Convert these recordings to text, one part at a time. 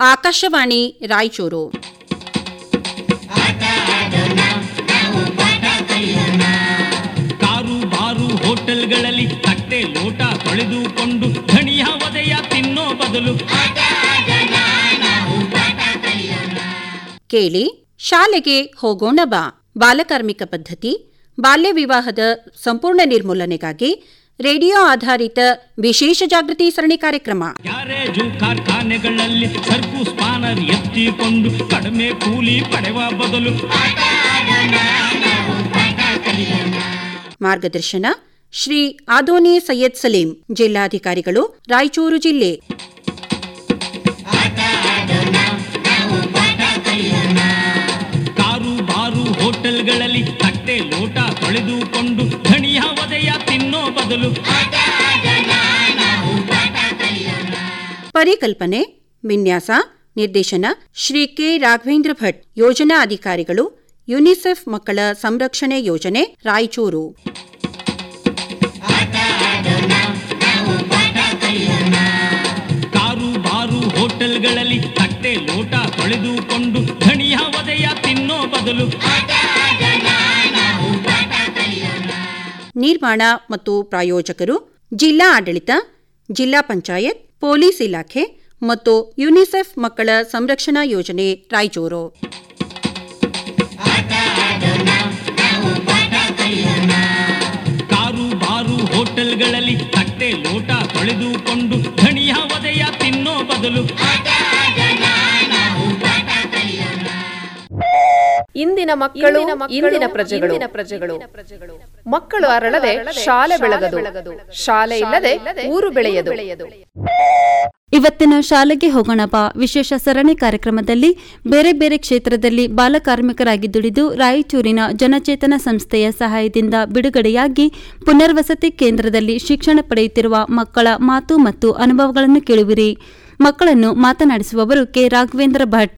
Akashvani Raichur car ಬಾರು ಹೋಟೆಲ್ಗಳಲ್ಲಿ ತಟ್ಟೆ ಲೋಟ ತೊಳೆದುಕೊಂಡು ಧಣಿಯ ಒದೆಯ ತಿನ್ನೋ ಬದಲು ಕೇಳಿ ಶಾಲೆಗೆ ಹೋಗೋಣ ಬಾ ಬಾಲಕಾರ್ಮಿಕ ಪದ್ಧತಿ ಬಾಲ್ಯ ವಿವಾಹದ ಸಂಪೂರ್ಣ ನಿರ್ಮೂಲನೆಗಾಗಿ ರೇಡಿಯೋ ಆಧಾರಿತ ವಿಶೇಷ ಜಾಗೃತಿ ಸರಣಿ ಕಾರ್ಯಕ್ರಮ ಗ್ಯಾರೇಜು ಕಾರ್ಖಾನೆಗಳಲ್ಲಿ ಸರ್ಕು ಸ್ಪಾನರ್ ಎತ್ತಿಕೊಂಡು ಕಡಿಮೆ ಕೂಲಿ ಪಡೆವ ಬದಲು ಮಾರ್ಗದರ್ಶನ ಶ್ರೀ ಆದೋನಿ ಸೈಯದ್ ಸಲೀಂ ಜಿಲ್ಲಾಧಿಕಾರಿಗಳು ರಾಯಚೂರು ಜಿಲ್ಲೆ ಕಾರು ಬಾರು ಹೋಟೆಲ್ಗಳಲ್ಲಿ ತಟ್ಟೆ ಲೋಟ ತೊಳೆದುಕೊಂಡು ಧಣಿಯ ಒದೆಯ ತಿನ್ನೋ ಬದಲು ಪರಿಕಲ್ಪನೆ ವಿನ್ಯಾಸ ನಿರ್ದೇಶನ ಶ್ರೀ ಕೆ ರಾಘವೇಂದ್ರ ಭಟ್ ಯೋಜನಾ ಅಧಿಕಾರಿಗಳು ಯುನಿಸೆಫ್ ಮಕ್ಕಳ ಸಂರಕ್ಷಣೆ ಯೋಜನೆ ರಾಯಚೂರು ಕಾರು ಬಾರು ಹೋಟೆಲ್ಗಳಲ್ಲಿ ತಟ್ಟೆ ಲೋಟ ತೊಳೆದುಕೊಂಡು ಧಣಿಯ ಒದೆಯ ತಿನ್ನೋ ಬದಲು ನಿರ್ಮಾಣ ಮತ್ತು ಪ್ರಾಯೋಜಕರು ಜಿಲ್ಲಾ ಆಡಳಿತ ಜಿಲ್ಲಾ ಪಂಚಾಯತ್ ಪೊಲೀಸ್ ಇಲಾಖೆ ಮತ್ತು ಯುನಿಸೆಫ್ ಮಕ್ಕಳ ಸಂರಕ್ಷಣಾ ಯೋಜನೆ ರಾಯಚೂರು ಕಾರು ಬಾರು ಹೋಟೆಲ್ಗಳಲ್ಲಿ ತಟ್ಟೆ ಲೋಟ ತೊಳೆದುಕೊಂಡು ಧಣಿಯ ಒದೆಯ ತಿನ್ನೋ ಬದಲು ಇಂದಿನ ಮಕ್ಕಳು ಇಂದಿನ ಪ್ರಜೆಗಳು ಪ್ರಜೆಗಳು ಮಕ್ಕಳು ಅರಳದೆ ಶಾಲೆ ಬೆಳಗದು ಶಾಲೆ ಇಲ್ಲದೆ ಊರು ಬೆಳೆಯದು ಇವತ್ತಿನ ಶಾಲೆಗೆ ಹೋಗೋಣ ಬಾ ವಿಶೇಷ ಸರಣಿ ಕಾರ್ಯಕ್ರಮದಲ್ಲಿ ಬೇರೆ ಬೇರೆ ಕ್ಷೇತ್ರದಲ್ಲಿ ಬಾಲಕಾರ್ಮಿಕರಾಗಿ ದುಡಿದು ರಾಯಚೂರಿನ ಜನಚೇತನ ಸಂಸ್ಥೆಯ ಸಹಾಯದಿಂದ ಬಿಡುಗಡೆಯಾಗಿ ಪುನರ್ವಸತಿ ಕೇಂದ್ರದಲ್ಲಿ ಶಿಕ್ಷಣ ಪಡೆಯುತ್ತಿರುವ ಮಕ್ಕಳ ಮಾತು ಮತ್ತು ಅನುಭವಗಳನ್ನು ಕೇಳುವಿರಿ ಮಕ್ಕಳನ್ನು ಮಾತನಾಡಿಸುವವರು ಕೆ ರಾಘವೇಂದ್ರ ಭಟ್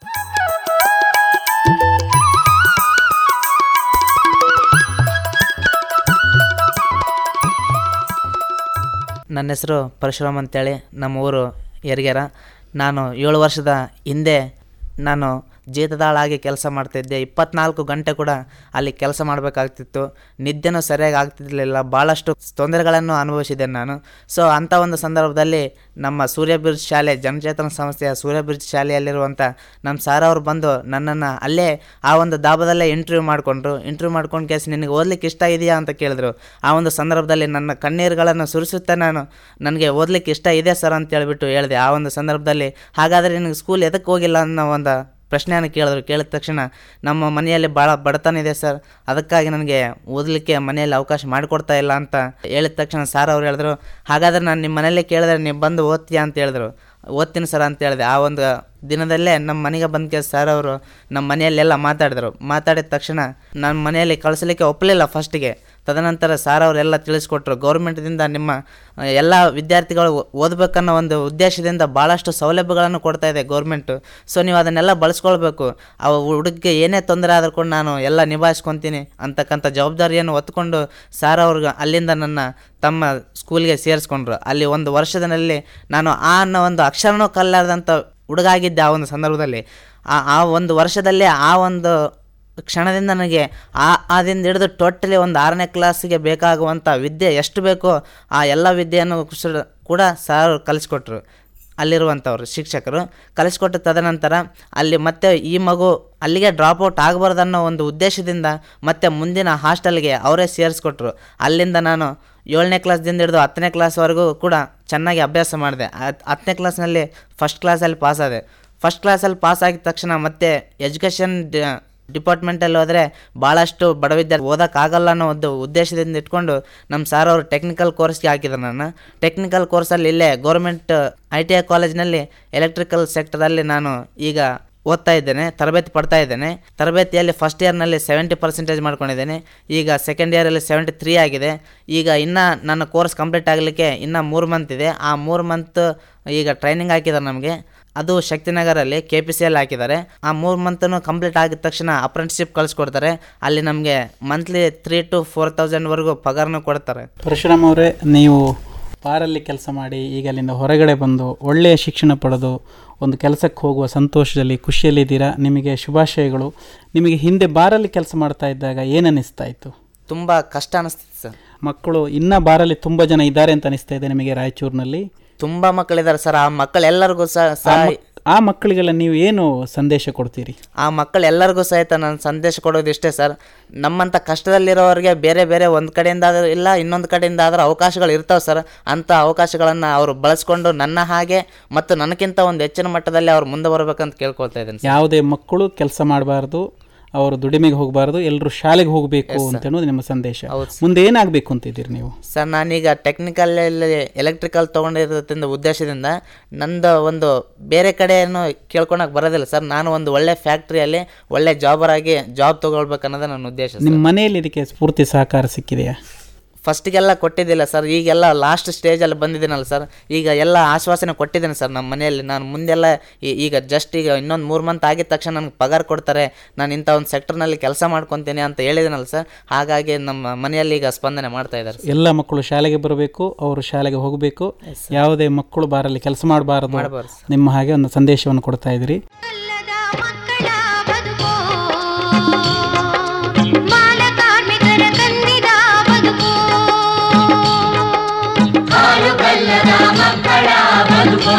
ನನ್ನ ಹೆಸರು ಪರಶುರಾಮ್ ಅಂತೇಳಿ ನಮ್ಮ ಊರು ಯರಗೆರ ನಾನು ಏಳು ವರ್ಷದ ಹಿಂದೆ ನಾನು ಜೀತದಾಳಾಗಿ ಕೆಲಸ ಮಾಡ್ತಿದ್ದೆ ಇಪ್ಪತ್ನಾಲ್ಕು ಗಂಟೆ ಕೂಡ ಅಲ್ಲಿ ಕೆಲಸ ಮಾಡಬೇಕಾಗ್ತಿತ್ತು ನಿದ್ದೆನೂ ಸರಿಯಾಗಿ ಆಗ್ತಿರ್ಲಿಲ್ಲ ಭಾಳಷ್ಟು ತೊಂದರೆಗಳನ್ನು ಅನುಭವಿಸಿದ್ದೆ ನಾನು ಸೊ ಅಂಥ ಒಂದು ಸಂದರ್ಭದಲ್ಲಿ ನಮ್ಮ ಸೂರ್ಯಬಿರ್ಜ್ ಶಾಲೆ ಜನಚೇತನ ಸಂಸ್ಥೆಯ ಸೂರ್ಯಬಿರ್ಜ್ ಶಾಲೆಯಲ್ಲಿರುವಂಥ ನಮ್ಮ ಸಾರ್ ಅವರು ಬಂದು ನನ್ನನ್ನು ಅಲ್ಲೇ ಆ ಒಂದು ದಾಬದಲ್ಲೇ ಇಂಟರ್ವ್ಯೂ ಮಾಡಿಕೊಂಡ್ರು ಇಂಟರ್ವ್ಯೂ ಮಾಡ್ಕೊಂಡು ಕೇಸಿ ನಿನಗೆ ಓದ್ಲಿಕ್ಕೆ ಇಷ್ಟ ಇದೆಯಾ ಅಂತ ಕೇಳಿದ್ರು ಆ ಒಂದು ಸಂದರ್ಭದಲ್ಲಿ ನನ್ನ ಕಣ್ಣೀರುಗಳನ್ನು ಸುರಿಸುತ್ತಾ ನಾನು ನನಗೆ ಓದ್ಲಿಕ್ಕೆ ಇಷ್ಟ ಇದೆ ಸರ್ ಅಂತ ಹೇಳ್ಬಿಟ್ಟು ಹೇಳಿದೆ ಆ ಒಂದು ಸಂದರ್ಭದಲ್ಲಿ ಹಾಗಾದರೆ ನಿನಗೆ ಸ್ಕೂಲ್ ಎದಕ್ಕೆ ಹೋಗಿಲ್ಲ ಅನ್ನೋ ಒಂದು ಪ್ರಶ್ನೆಯನ್ನು ಕೇಳಿದ್ರು ಕೇಳಿದ ತಕ್ಷಣ ನಮ್ಮ ಮನೆಯಲ್ಲಿ ಭಾಳ ಬಡತನ ಇದೆ ಸರ್ ಅದಕ್ಕಾಗಿ ನನಗೆ ಓದಲಿಕ್ಕೆ ಮನೆಯಲ್ಲಿ ಅವಕಾಶ ಮಾಡಿಕೊಡ್ತಾ ಇಲ್ಲ ಅಂತ ಹೇಳಿದ ತಕ್ಷಣ ಸಾರ್ ಅವ್ರು ಹೇಳಿದ್ರು ಹಾಗಾದ್ರೆ ನಾನು ನಿಮ್ಮ ಮನೆಯಲ್ಲೇ ಕೇಳಿದ್ರೆ ನೀವು ಬಂದು ಓದ್ತೀಯಾ ಅಂತ ಹೇಳಿದ್ರು ಓದ್ತೀನಿ ಸರ್ ಅಂತ ಹೇಳಿದೆ ಆ ಒಂದು ದಿನದಲ್ಲೇ ನಮ್ಮ ಮನೆಗೆ ಬಂದ ಕೇಸ್ ಸರ್ ಅವರು ನಮ್ಮ ಮನೆಯಲ್ಲೆಲ್ಲ ಮಾತಾಡಿದ್ರು ಮಾತಾಡಿದ ತಕ್ಷಣ ನನ್ನ ಮನೆಯಲ್ಲಿ ಕಳಿಸ್ಲಿಕ್ಕೆ ಒಪ್ಪಲಿಲ್ಲ ಫಸ್ಟಿಗೆ ತದನಂತರ ಸಾರ್ ಅವರೆಲ್ಲ ತಿಳಿಸ್ಕೊಟ್ರು ಗೌರ್ಮೆಂಟ್ದಿಂದ ನಿಮ್ಮ ಎಲ್ಲ ವಿದ್ಯಾರ್ಥಿಗಳು ಓದಬೇಕನ್ನೋ ಒಂದು ಉದ್ದೇಶದಿಂದ ಭಾಳಷ್ಟು ಸೌಲಭ್ಯಗಳನ್ನು ಕೊಡ್ತಾ ಇದೆ ಗೌರ್ಮೆಂಟು ಸೊ ನೀವು ಅದನ್ನೆಲ್ಲ ಬಳಸ್ಕೊಳ್ಬೇಕು ಆ ಹುಡುಗಿಗೆ ಏನೇ ತೊಂದರೆ ಆದ್ರೂ ಕೂಡ ನಾನು ಎಲ್ಲ ನಿಭಾಯಿಸ್ಕೊತೀನಿ ಅಂತಕ್ಕಂಥ ಜವಾಬ್ದಾರಿಯನ್ನು ಹೊತ್ಕೊಂಡು ಸಾರ್ ಅವ್ರಿಗೆ ಅಲ್ಲಿಂದ ನನ್ನ ತಮ್ಮ ಸ್ಕೂಲ್ಗೆ ಸೇರಿಸ್ಕೊಂಡ್ರು ಅಲ್ಲಿ ಒಂದು ವರ್ಷದಲ್ಲಿ ನಾನು ಆ ಅನ್ನೋ ಒಂದು ಅಕ್ಷರನೂ ಕಲ್ಲಾರ್ದಂಥ ಹುಡುಗ ಆಗಿದ್ದೆ ಆ ಒಂದು ಸಂದರ್ಭದಲ್ಲಿ ಆ ಆ ಒಂದು ವರ್ಷದಲ್ಲೇ ಆ ಒಂದು ಕ್ಷಣದಿಂದ ನನಗೆ ಆ ಆದಿಂದ ಹಿಡಿದು ಟೋಟಲಿ ಒಂದು ಆರನೇ ಕ್ಲಾಸಿಗೆ ಬೇಕಾಗುವಂಥ ವಿದ್ಯೆ ಎಷ್ಟು ಬೇಕೋ ಆ ಎಲ್ಲ ವಿದ್ಯೆಯನ್ನು ಕುಸ- ಕೂಡ ಸಾರ್ ಕಲಿಸ್ಕೊಟ್ರು ಅಲ್ಲಿರುವಂಥವ್ರು ಶಿಕ್ಷಕರು ಕಲಿಸ್ಕೊಟ್ಟ ತದನಂತರ ಅಲ್ಲಿ ಮತ್ತೆ ಈ ಮಗು ಅಲ್ಲಿಗೆ ಡ್ರಾಪ್ ಔಟ್ ಆಗಬಾರ್ದನ್ನೋ ಒಂದು ಉದ್ದೇಶದಿಂದ ಮತ್ತೆ ಮುಂದಿನ ಹಾಸ್ಟೆಲ್ಗೆ ಅವರೇ ಸೇರಿಸ್ಕೊಟ್ರು ಅಲ್ಲಿಂದ ನಾನು ಏಳನೇ ಕ್ಲಾಸ್ದಿಂದ ಹಿಡಿದು ಹತ್ತನೇ ಕ್ಲಾಸ್ವರೆಗೂ ಕೂಡ ಚೆನ್ನಾಗಿ ಅಭ್ಯಾಸ ಮಾಡಿದೆ ಹತ್ತನೇ ಕ್ಲಾಸ್ನಲ್ಲಿ ಫಸ್ಟ್ ಕ್ಲಾಸಲ್ಲಿ ಪಾಸ್ ಆದೆ ಫಸ್ಟ್ ಕ್ಲಾಸಲ್ಲಿ ಪಾಸ್ ಆಗಿದ ತಕ್ಷಣ ಮತ್ತೆ ಎಜುಕೇಷನ್ ಡಿಪಾರ್ಟ್ಮೆಂಟಲ್ಲಿ ಹೋದರೆ ಭಾಳಷ್ಟು ಬಡ ವಿದ್ಯಾರ್ಥಿ ಓದೋಕ್ಕಾಗಲ್ಲ ಅನ್ನೋ ಒಂದು ಉದ್ದೇಶದಿಂದ ಇಟ್ಕೊಂಡು ನಮ್ಮ ಸಾರ್ ಅವರು ಟೆಕ್ನಿಕಲ್ ಕೋರ್ಸ್ಗೆ ಹಾಕಿದ್ರು ನಾನು ಟೆಕ್ನಿಕಲ್ ಕೋರ್ಸಲ್ಲಿ ಇಲ್ಲೇ ಗೌರ್ಮೆಂಟ್ ಐ ಟಿ ಐ ಕಾಲೇಜ್ನಲ್ಲಿ ಎಲೆಕ್ಟ್ರಿಕಲ್ ಸೆಕ್ಟರಲ್ಲಿ ನಾನು ಈಗ ಓದ್ತಾ ಇದ್ದೇನೆ ತರಬೇತಿ ಪಡ್ತಾ ಇದ್ದೇನೆ ತರಬೇತಿಯಲ್ಲಿ ಫಸ್ಟ್ ಇಯರ್ನಲ್ಲಿ ಸೆವೆಂಟಿ ಪರ್ಸೆಂಟೇಜ್ ಮಾಡ್ಕೊಂಡಿದ್ದೇನೆ ಈಗ ಸೆಕೆಂಡ್ ಇಯರಲ್ಲಿ ಸೆವೆಂಟಿ ತ್ರೀ ಆಗಿದೆ ಈಗ ಇನ್ನು ನನ್ನ ಕೋರ್ಸ್ ಕಂಪ್ಲೀಟ್ ಆಗಲಿಕ್ಕೆ ಇನ್ನು ಮೂರು ಮಂತ್ ಇದೆ ಆ ಮೂರು ಮಂತ್ ಈಗ ಟ್ರೈನಿಂಗ್ ಹಾಕಿದ್ದಾರೆ ನಮಗೆ ಅದು ಶಕ್ತಿನಗರಲ್ಲಿ ಕೆ ಪಿ ಸಿ ಎಲ್ ಹಾಕಿದ್ದಾರೆ ಆ ಮೂರು ಮಂತನು ಕಂಪ್ಲೀಟ್ ಆಗಿದ ತಕ್ಷಣ ಅಪ್ರೆಂಟಿಸ್ಶಿಪ್ ಕಳಿಸ್ಕೊಡ್ತಾರೆ ಅಲ್ಲಿ ನಮಗೆ ಮಂತ್ಲಿ ತ್ರೀ ಟು ಫೋರ್ ತೌಸಂಡ್ವರೆಗೂ ಪಗಾರನೂ ಕೊಡ್ತಾರೆ ಪರಶುರಾಮ್ ಅವರೇ ನೀವು ಬಾರಲ್ಲಿ ಕೆಲಸ ಮಾಡಿ ಈಗ ಅಲ್ಲಿಂದ ಹೊರಗಡೆ ಬಂದು ಒಳ್ಳೆಯ ಶಿಕ್ಷಣ ಪಡೆದು ಒಂದು ಕೆಲಸಕ್ಕೆ ಹೋಗುವ ಸಂತೋಷದಲ್ಲಿ ಖುಷಿಯಲ್ಲಿದ್ದೀರಾ ನಿಮಗೆ ಶುಭಾಶಯಗಳು ನಿಮಗೆ ಹಿಂದೆ ಬಾರಲ್ಲಿ ಕೆಲಸ ಮಾಡ್ತಾ ಇದ್ದಾಗ ಏನು ಅನ್ನಿಸ್ತಾ ಇತ್ತು ತುಂಬ ಕಷ್ಟ ಅನಿಸ್ತಿತ್ತು ಸರ್ ಮಕ್ಕಳು ಇನ್ನೂ ಬಾರಲ್ಲಿ ತುಂಬ ಜನ ಇದ್ದಾರೆ ಅಂತ ಅನಿಸ್ತಾ ಇದೆ ನಿಮಗೆ ರಾಯಚೂರಿನಲ್ಲಿ ತುಂಬ ಮಕ್ಕಳಿದ್ದಾರೆ ಸರ್ ಆ ಮಕ್ಕಳೆಲ್ಲರಿಗೂ ಸಹ ಆ ಸಹ ಮಕ್- ಆ ಮಕ್ಕಳಿಗೆಲ್ಲ ನೀವು ಏನು ಸಂದೇಶ ಕೊಡ್ತೀರಿ ಆ ಮಕ್ಕಳೆಲ್ಲರಿಗೂ ಸಹಿತ ನಾನು ಸಂದೇಶ ಕೊಡೋದು ಇಷ್ಟೇ ಸರ್ ನಮ್ಮಂಥ ಕಷ್ಟದಲ್ಲಿರೋರಿಗೆ ಬೇರೆ ಬೇರೆ ಒಂದು ಕಡೆಯಿಂದ ಆದ್ರೆ ಇಲ್ಲ ಇನ್ನೊಂದು ಕಡೆಯಿಂದ ಆದ್ರೆ ಅವಕಾಶಗಳು ಇರ್ತಾವೆ ಸರ್ ಅಂಥ ಅವಕಾಶಗಳನ್ನು ಅವರು ಬಳಸ್ಕೊಂಡು ನನ್ನ ಹಾಗೆ ಮತ್ತು ನನಗಿಂತ ಒಂದು ಹೆಚ್ಚಿನ ಮಟ್ಟದಲ್ಲಿ ಅವ್ರು ಮುಂದೆ ಬರಬೇಕಂತ ಕೇಳ್ಕೊಳ್ತಾ ಇದ್ದೀನಿ ಸರ್ ಯಾವುದೇ ಮಕ್ಕಳು ಕೆಲಸ ಮಾಡಬಾರ್ದು ಅವರು ದುಡಿಮೆಗೆ ಹೋಗಬಾರ್ದು ಎಲ್ಲರೂ ಶಾಲೆಗೆ ಹೋಗಬೇಕು ಅಂತ ಅನ್ನೋದು ನಿಮ್ಮ ಸಂದೇಶ ಮುಂದೆ ಏನಾಗಬೇಕು ಅಂತಿದ್ದೀರಿ ನೀವು ಸರ್ ನಾನೀಗ ಟೆಕ್ನಿಕಲಲ್ಲಿ ಎಲೆಕ್ಟ್ರಿಕಲ್ ತೊಗೊಂಡಿರೋದ್ರಿಂದ ಉದ್ದೇಶದಿಂದ ನಂದು ಒಂದು ಬೇರೆ ಕಡೆಯನ್ನು ಕೇಳ್ಕೊಳಕ್ಕೆ ಬರೋದಿಲ್ಲ ಸರ್ ನಾನು ಒಂದು ಒಳ್ಳೆ ಫ್ಯಾಕ್ಟ್ರಿಯಲ್ಲಿ ಒಳ್ಳೆ ಜಾಬರ್ ಆಗಿ ಜಾಬ್ ತೊಗೊಳ್ಬೇಕು ಅನ್ನೋದು ನನ್ನ ಉದ್ದೇಶ ಸರ್ ನಿಮ್ಮ ಮನೆಯಲ್ಲಿ ಇದಕ್ಕೆ ಸ್ಫೂರ್ತಿ ಸಹಕಾರ ಸಿಕ್ಕಿದೆಯಾ ಫಸ್ಟಿಗೆಲ್ಲ ಕೊಟ್ಟಿದ್ದಿಲ್ಲ ಸರ್ ಈಗೆಲ್ಲ ಲಾಸ್ಟ್ ಸ್ಟೇಜಲ್ಲಿ ಬಂದಿದ್ದೀನಲ್ಲ ಸರ್ ಈಗ ಎಲ್ಲ ಆಶ್ವಾಸನೆ ಕೊಟ್ಟಿದ್ದೇನೆ ಸರ್ ನಮ್ಮ ಮನೆಯಲ್ಲಿ ನಾನು ಮುಂದೆಲ್ಲ ಈ- ಈಗ ಜಸ್ಟ್ ಈಗ ಇನ್ನೊಂದು ಮೂರು ಮಂತ್ ಆಗಿದ ತಕ್ಷಣ ನನಗೆ ಪಗಾರ ಕೊಡ್ತಾರೆ ನಾನು ಇಂಥ ಒಂದು ಸೆಕ್ಟರ್ನಲ್ಲಿ ಕೆಲಸ ಮಾಡ್ಕೊತೀನಿ ಅಂತ ಹೇಳಿದ್ದೀನಲ್ಲ ಸರ್ ಹಾಗಾಗಿ ನಮ್ಮ ಮನೆಯಲ್ಲಿ ಈಗ ಸ್ಪಂದನೆ ಮಾಡ್ತಾ ಇದ್ದಾರೆ ಸರ್. ಎಲ್ಲ ಮಕ್ಕಳು ಶಾಲೆಗೆ ಬರಬೇಕು ಅವರು ಶಾಲೆಗೆ ಹೋಗಬೇಕು ಯಾವುದೇ ಮಕ್ಕಳು ಬಾರಲ್ಲಿ ಕೆಲಸ ಮಾಡಬಾರದು ಮಾಡಬಾರ್ದು ನಿಮ್ಮ ಹಾಗೆ ಒಂದು ಸಂದೇಶವನ್ನು ಕೊಡ್ತಾ ಇದ್ದೀರಿ ಮಕ್ಕಳ ಬದುಕೋ ಬಾಲ ಕಾರ್ಮಿಕರ ತಂದಿದ ಬದುಕೋ ಹಾಲು ಬೆಲ್ಲದ ಮಕ್ಕಳ ಬದುಕೋ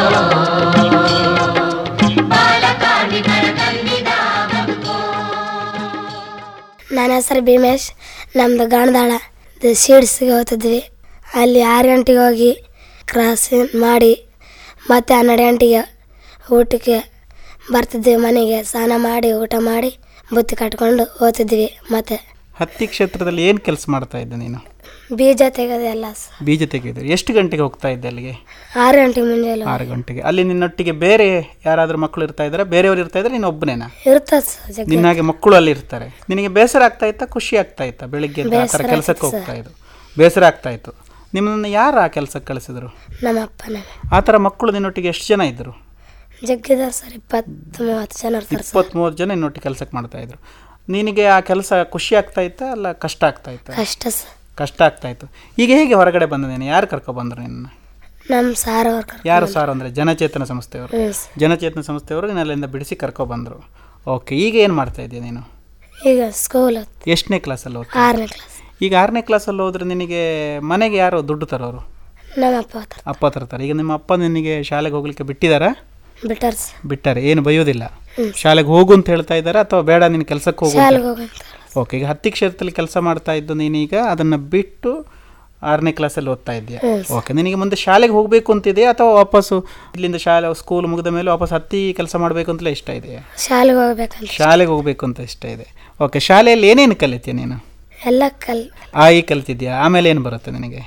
ಬಾಲ ಕಾರ್ಮಿಕರ ತಂದಿದ ಬದುಕೋ ನನ್ನ ಹೆಸರು ಭೀಮೇಶ್ ನಮ್ಮದು ಗಾಣದಾಳ ಸೀಡ್ಸ್ಗೆ ಹೋಗ್ತಿದ್ವಿ ಅಲ್ಲಿ ಆರು ಗಂಟೆಗೆ ಹೋಗಿ ಕ್ರಾಸಿಂಗ್ ಮಾಡಿ ಮತ್ತೆ ಹನ್ನೆರಡು ಗಂಟೆಗೆ ಊಟಕ್ಕೆ ಬರ್ತಿದ್ವಿ ಮನೆಗೆ ಸ್ನಾನ ಮಾಡಿ ಊಟ ಮಾಡಿ ಬುತ್ತಿ ಕಟ್ಕೊಂಡು ಹೋಗ್ತಿದ್ವಿ ಮತ್ತೆ ಹತ್ತಿ ಕ್ಷೇತ್ರದಲ್ಲಿ ಏನು ಕೆಲಸ ಮಾಡ್ತಾ ಇದ್ದೆ ನೀನು ಬೀಜ ತೆಗೆದು ಎಲ್ಲ ಸ- ಬೀಜ ತೆಗೆದು ಎಷ್ಟು ಗಂಟೆಗೆ ಹೋಗ್ತಾ ಇದ್ದೆ ಅಲ್ಲಿಗೆ ಆರು ಗಂಟೆಗೆ ಮುಂಜಾನೆ ಆರು ಗಂಟೆಗೆ ಅಲ್ಲಿ ನಿನ್ನೊಟ್ಟಿಗೆ ಬೇರೆ ಯಾರಾದರೂ ಮಕ್ಕಳು ಇರ್ತಾ ಇದ್ದಾರೆ ಬೇರೆಯವರು ಇರ್ತಾ ಇದ್ದಾರೆ ನೀನು ಒಬ್ಬನೇನಾ ಇರ್ತದೆ ಸ ಜಗ್ಗಿ ನಿನ್ನ ಹಾಗೆ ಮಕ್ಕಳು ಅಲ್ಲಿ ಇರ್ತಾರೆ ನಿನಗೆ ಬೇಸರ ಆಗ್ತಾ ಇತ್ತಾ ಖುಷಿ ಆಗ್ತಾ ಇತ್ತಾ ಬೆಳಿಗ್ಗೆ ಎದ್ದು ಆ ಥರ ಕೆಲಸಕ್ಕೆ ಹೋಗ್ತಾ ಇದ್ದು ಬೇಸರ ಆಗ್ತಾ ಇತ್ತು ನಿಮ್ಮನ್ನು ಯಾರು ಆ ಕೆಲಸಕ್ಕೆ ಕಳಿಸಿದ್ರು ನಮ್ಮ ಅಪ್ಪ ನಮ್ಮ ಆ ಥರ ಮಕ್ಕಳು ನಿನ್ನೊಟ್ಟಿಗೆ ಎಷ್ಟು ಜನ ಇದ್ದರು ಜಗ್ಗಿದಾರೆ ಸರ್ ಇಪ್ಪತ್ತು ಮೂವತ್ತು ಜನ ಇರ್ತಾರೆ ಸರ್ ಇಪ್ಪತ್ತ್ ಮೂವತ್ತು ಜನ ನಿನ್ನೊಟ್ಟಿಗೆ ಕೆಲಸಕ್ಕೆ ಮಾಡ್ತಾ ಇದ್ರು ನಿನಗೆ ಆ ಕೆಲಸ ಖುಷಿ ಆಗ್ತಾ ಇತ್ತಾ ಅಲ್ಲ ಕಷ್ಟ ಆಗ್ತಾ ಇತ್ತಾ ಕಷ್ಟ ಸರ್ ಕಷ್ಟ ಆಗ್ತಾ ಇತ್ತು ಈಗ ಹೇಗೆ ಹೊರಗಡೆ ಬಂದ ನೀನು ಯಾರು ಕರ್ಕೊಬಂದ್ರು ನಿನ್ನ ನಮ್ಮ ಸಾರ್ ಅವ್ರು ಕರ್ಕೊಂಡು ಯಾರು ಸಾರ್ ಅಂದರೆ ಜನಚೇತನ ಸಂಸ್ಥೆಯವರು ಹ್ಞೂ ಸರ್ ಜನಚೇತನ ಸಂಸ್ಥೆಯವರು ನಿನ್ನ ಅಲ್ಲಿಂದ ಬಿಡಿಸಿ ಕರ್ಕೊಬಂದರು ಓಕೆ ಈಗ ಏನು ಮಾಡ್ತಾ ಇದೀಯ ನೀನು ಈಗ ಸ್ಕೂಲ್ ಎಷ್ಟನೇ ಕ್ಲಾಸಲ್ಲಿ ಓದ್ತಾ ಆರನೇ ಕ್ಲಾಸ್ ಈಗ ಆರನೇ ಕ್ಲಾಸಲ್ಲಿ ಹೋದ್ರೆ ನಿನಗೆ ಮನೆಗೆ ಯಾರು ದುಡ್ಡು ತರೋರು ನಮ್ಮ ಅಪ್ಪ ಹತ್ರ ಅಪ್ಪ ತರ್ತಾರೆ ಈಗ ನಿಮ್ಮ ಅಪ್ಪ ನಿನಗೆ ಶಾಲೆಗೆ ಹೋಗ್ಲಿಕ್ಕೆ ಬಿಟ್ಟಿದ್ದಾರಾ ಬಿಟ್ಟಾರ ಸರ್ ಬಿಟ್ಟಾರೆ ಏನು ಬೈಯೋದಿಲ್ಲ ಶಾಲೆಗೆ ಹೋಗು ಅಂತ ಹೇಳ್ತಾ ಇದ್ದಾರಾ ಅಥವಾ ಬೇಡ ನೀನು ಕೆಲಸಕ್ಕೆ ಹೋಗು ಅಂತ ಶಾಲೆಗೆ ಹೋಗಂತ ಓಕೆ ಈಗ ಹತ್ತಿ ಕ್ಷೇತ್ರದಲ್ಲಿ ಕೆಲಸ ಮಾಡ್ತಾ ಇದ್ದು ನೀನೀಗ ಅದನ್ನು ಬಿಟ್ಟು ಆರನೇ ಕ್ಲಾಸಲ್ಲಿ ಓದ್ತಾ ಇದೆಯಾ ಓಕೆ ನಿನಗೆ ಮುಂದೆ ಶಾಲೆಗೆ ಹೋಗಬೇಕು ಅಂತಿದೆಯಾ ಅಥವಾ ವಾಪಸ್ಸು ಇಲ್ಲಿಂದ ಶಾಲೆ ಸ್ಕೂಲ್ ಮುಗಿದ ಮೇಲೆ ವಾಪಸ್ ಹತ್ತಿ ಕೆಲಸ ಮಾಡಬೇಕು ಅಂತಲೇ ಇಷ್ಟ ಇದೆಯಾ ಶಾಲೆಗೆ ಹೋಗ್ಬೇಕಂತ ಶಾಲೆಗೆ ಹೋಗಬೇಕು ಅಂತ ಇಷ್ಟ ಇದೆ ಓಕೆ ಶಾಲೆಯಲ್ಲಿ ಏನೇನು ಕಲಿತೀಯ ನೀನು ಎಲ್ಲ ಕಲ್ ಆ ಈ ಕಲ್ತಿದ್ಯಾ ಆಮೇಲೆ ಏನು ಬರುತ್ತೆ ನಿನಗೆ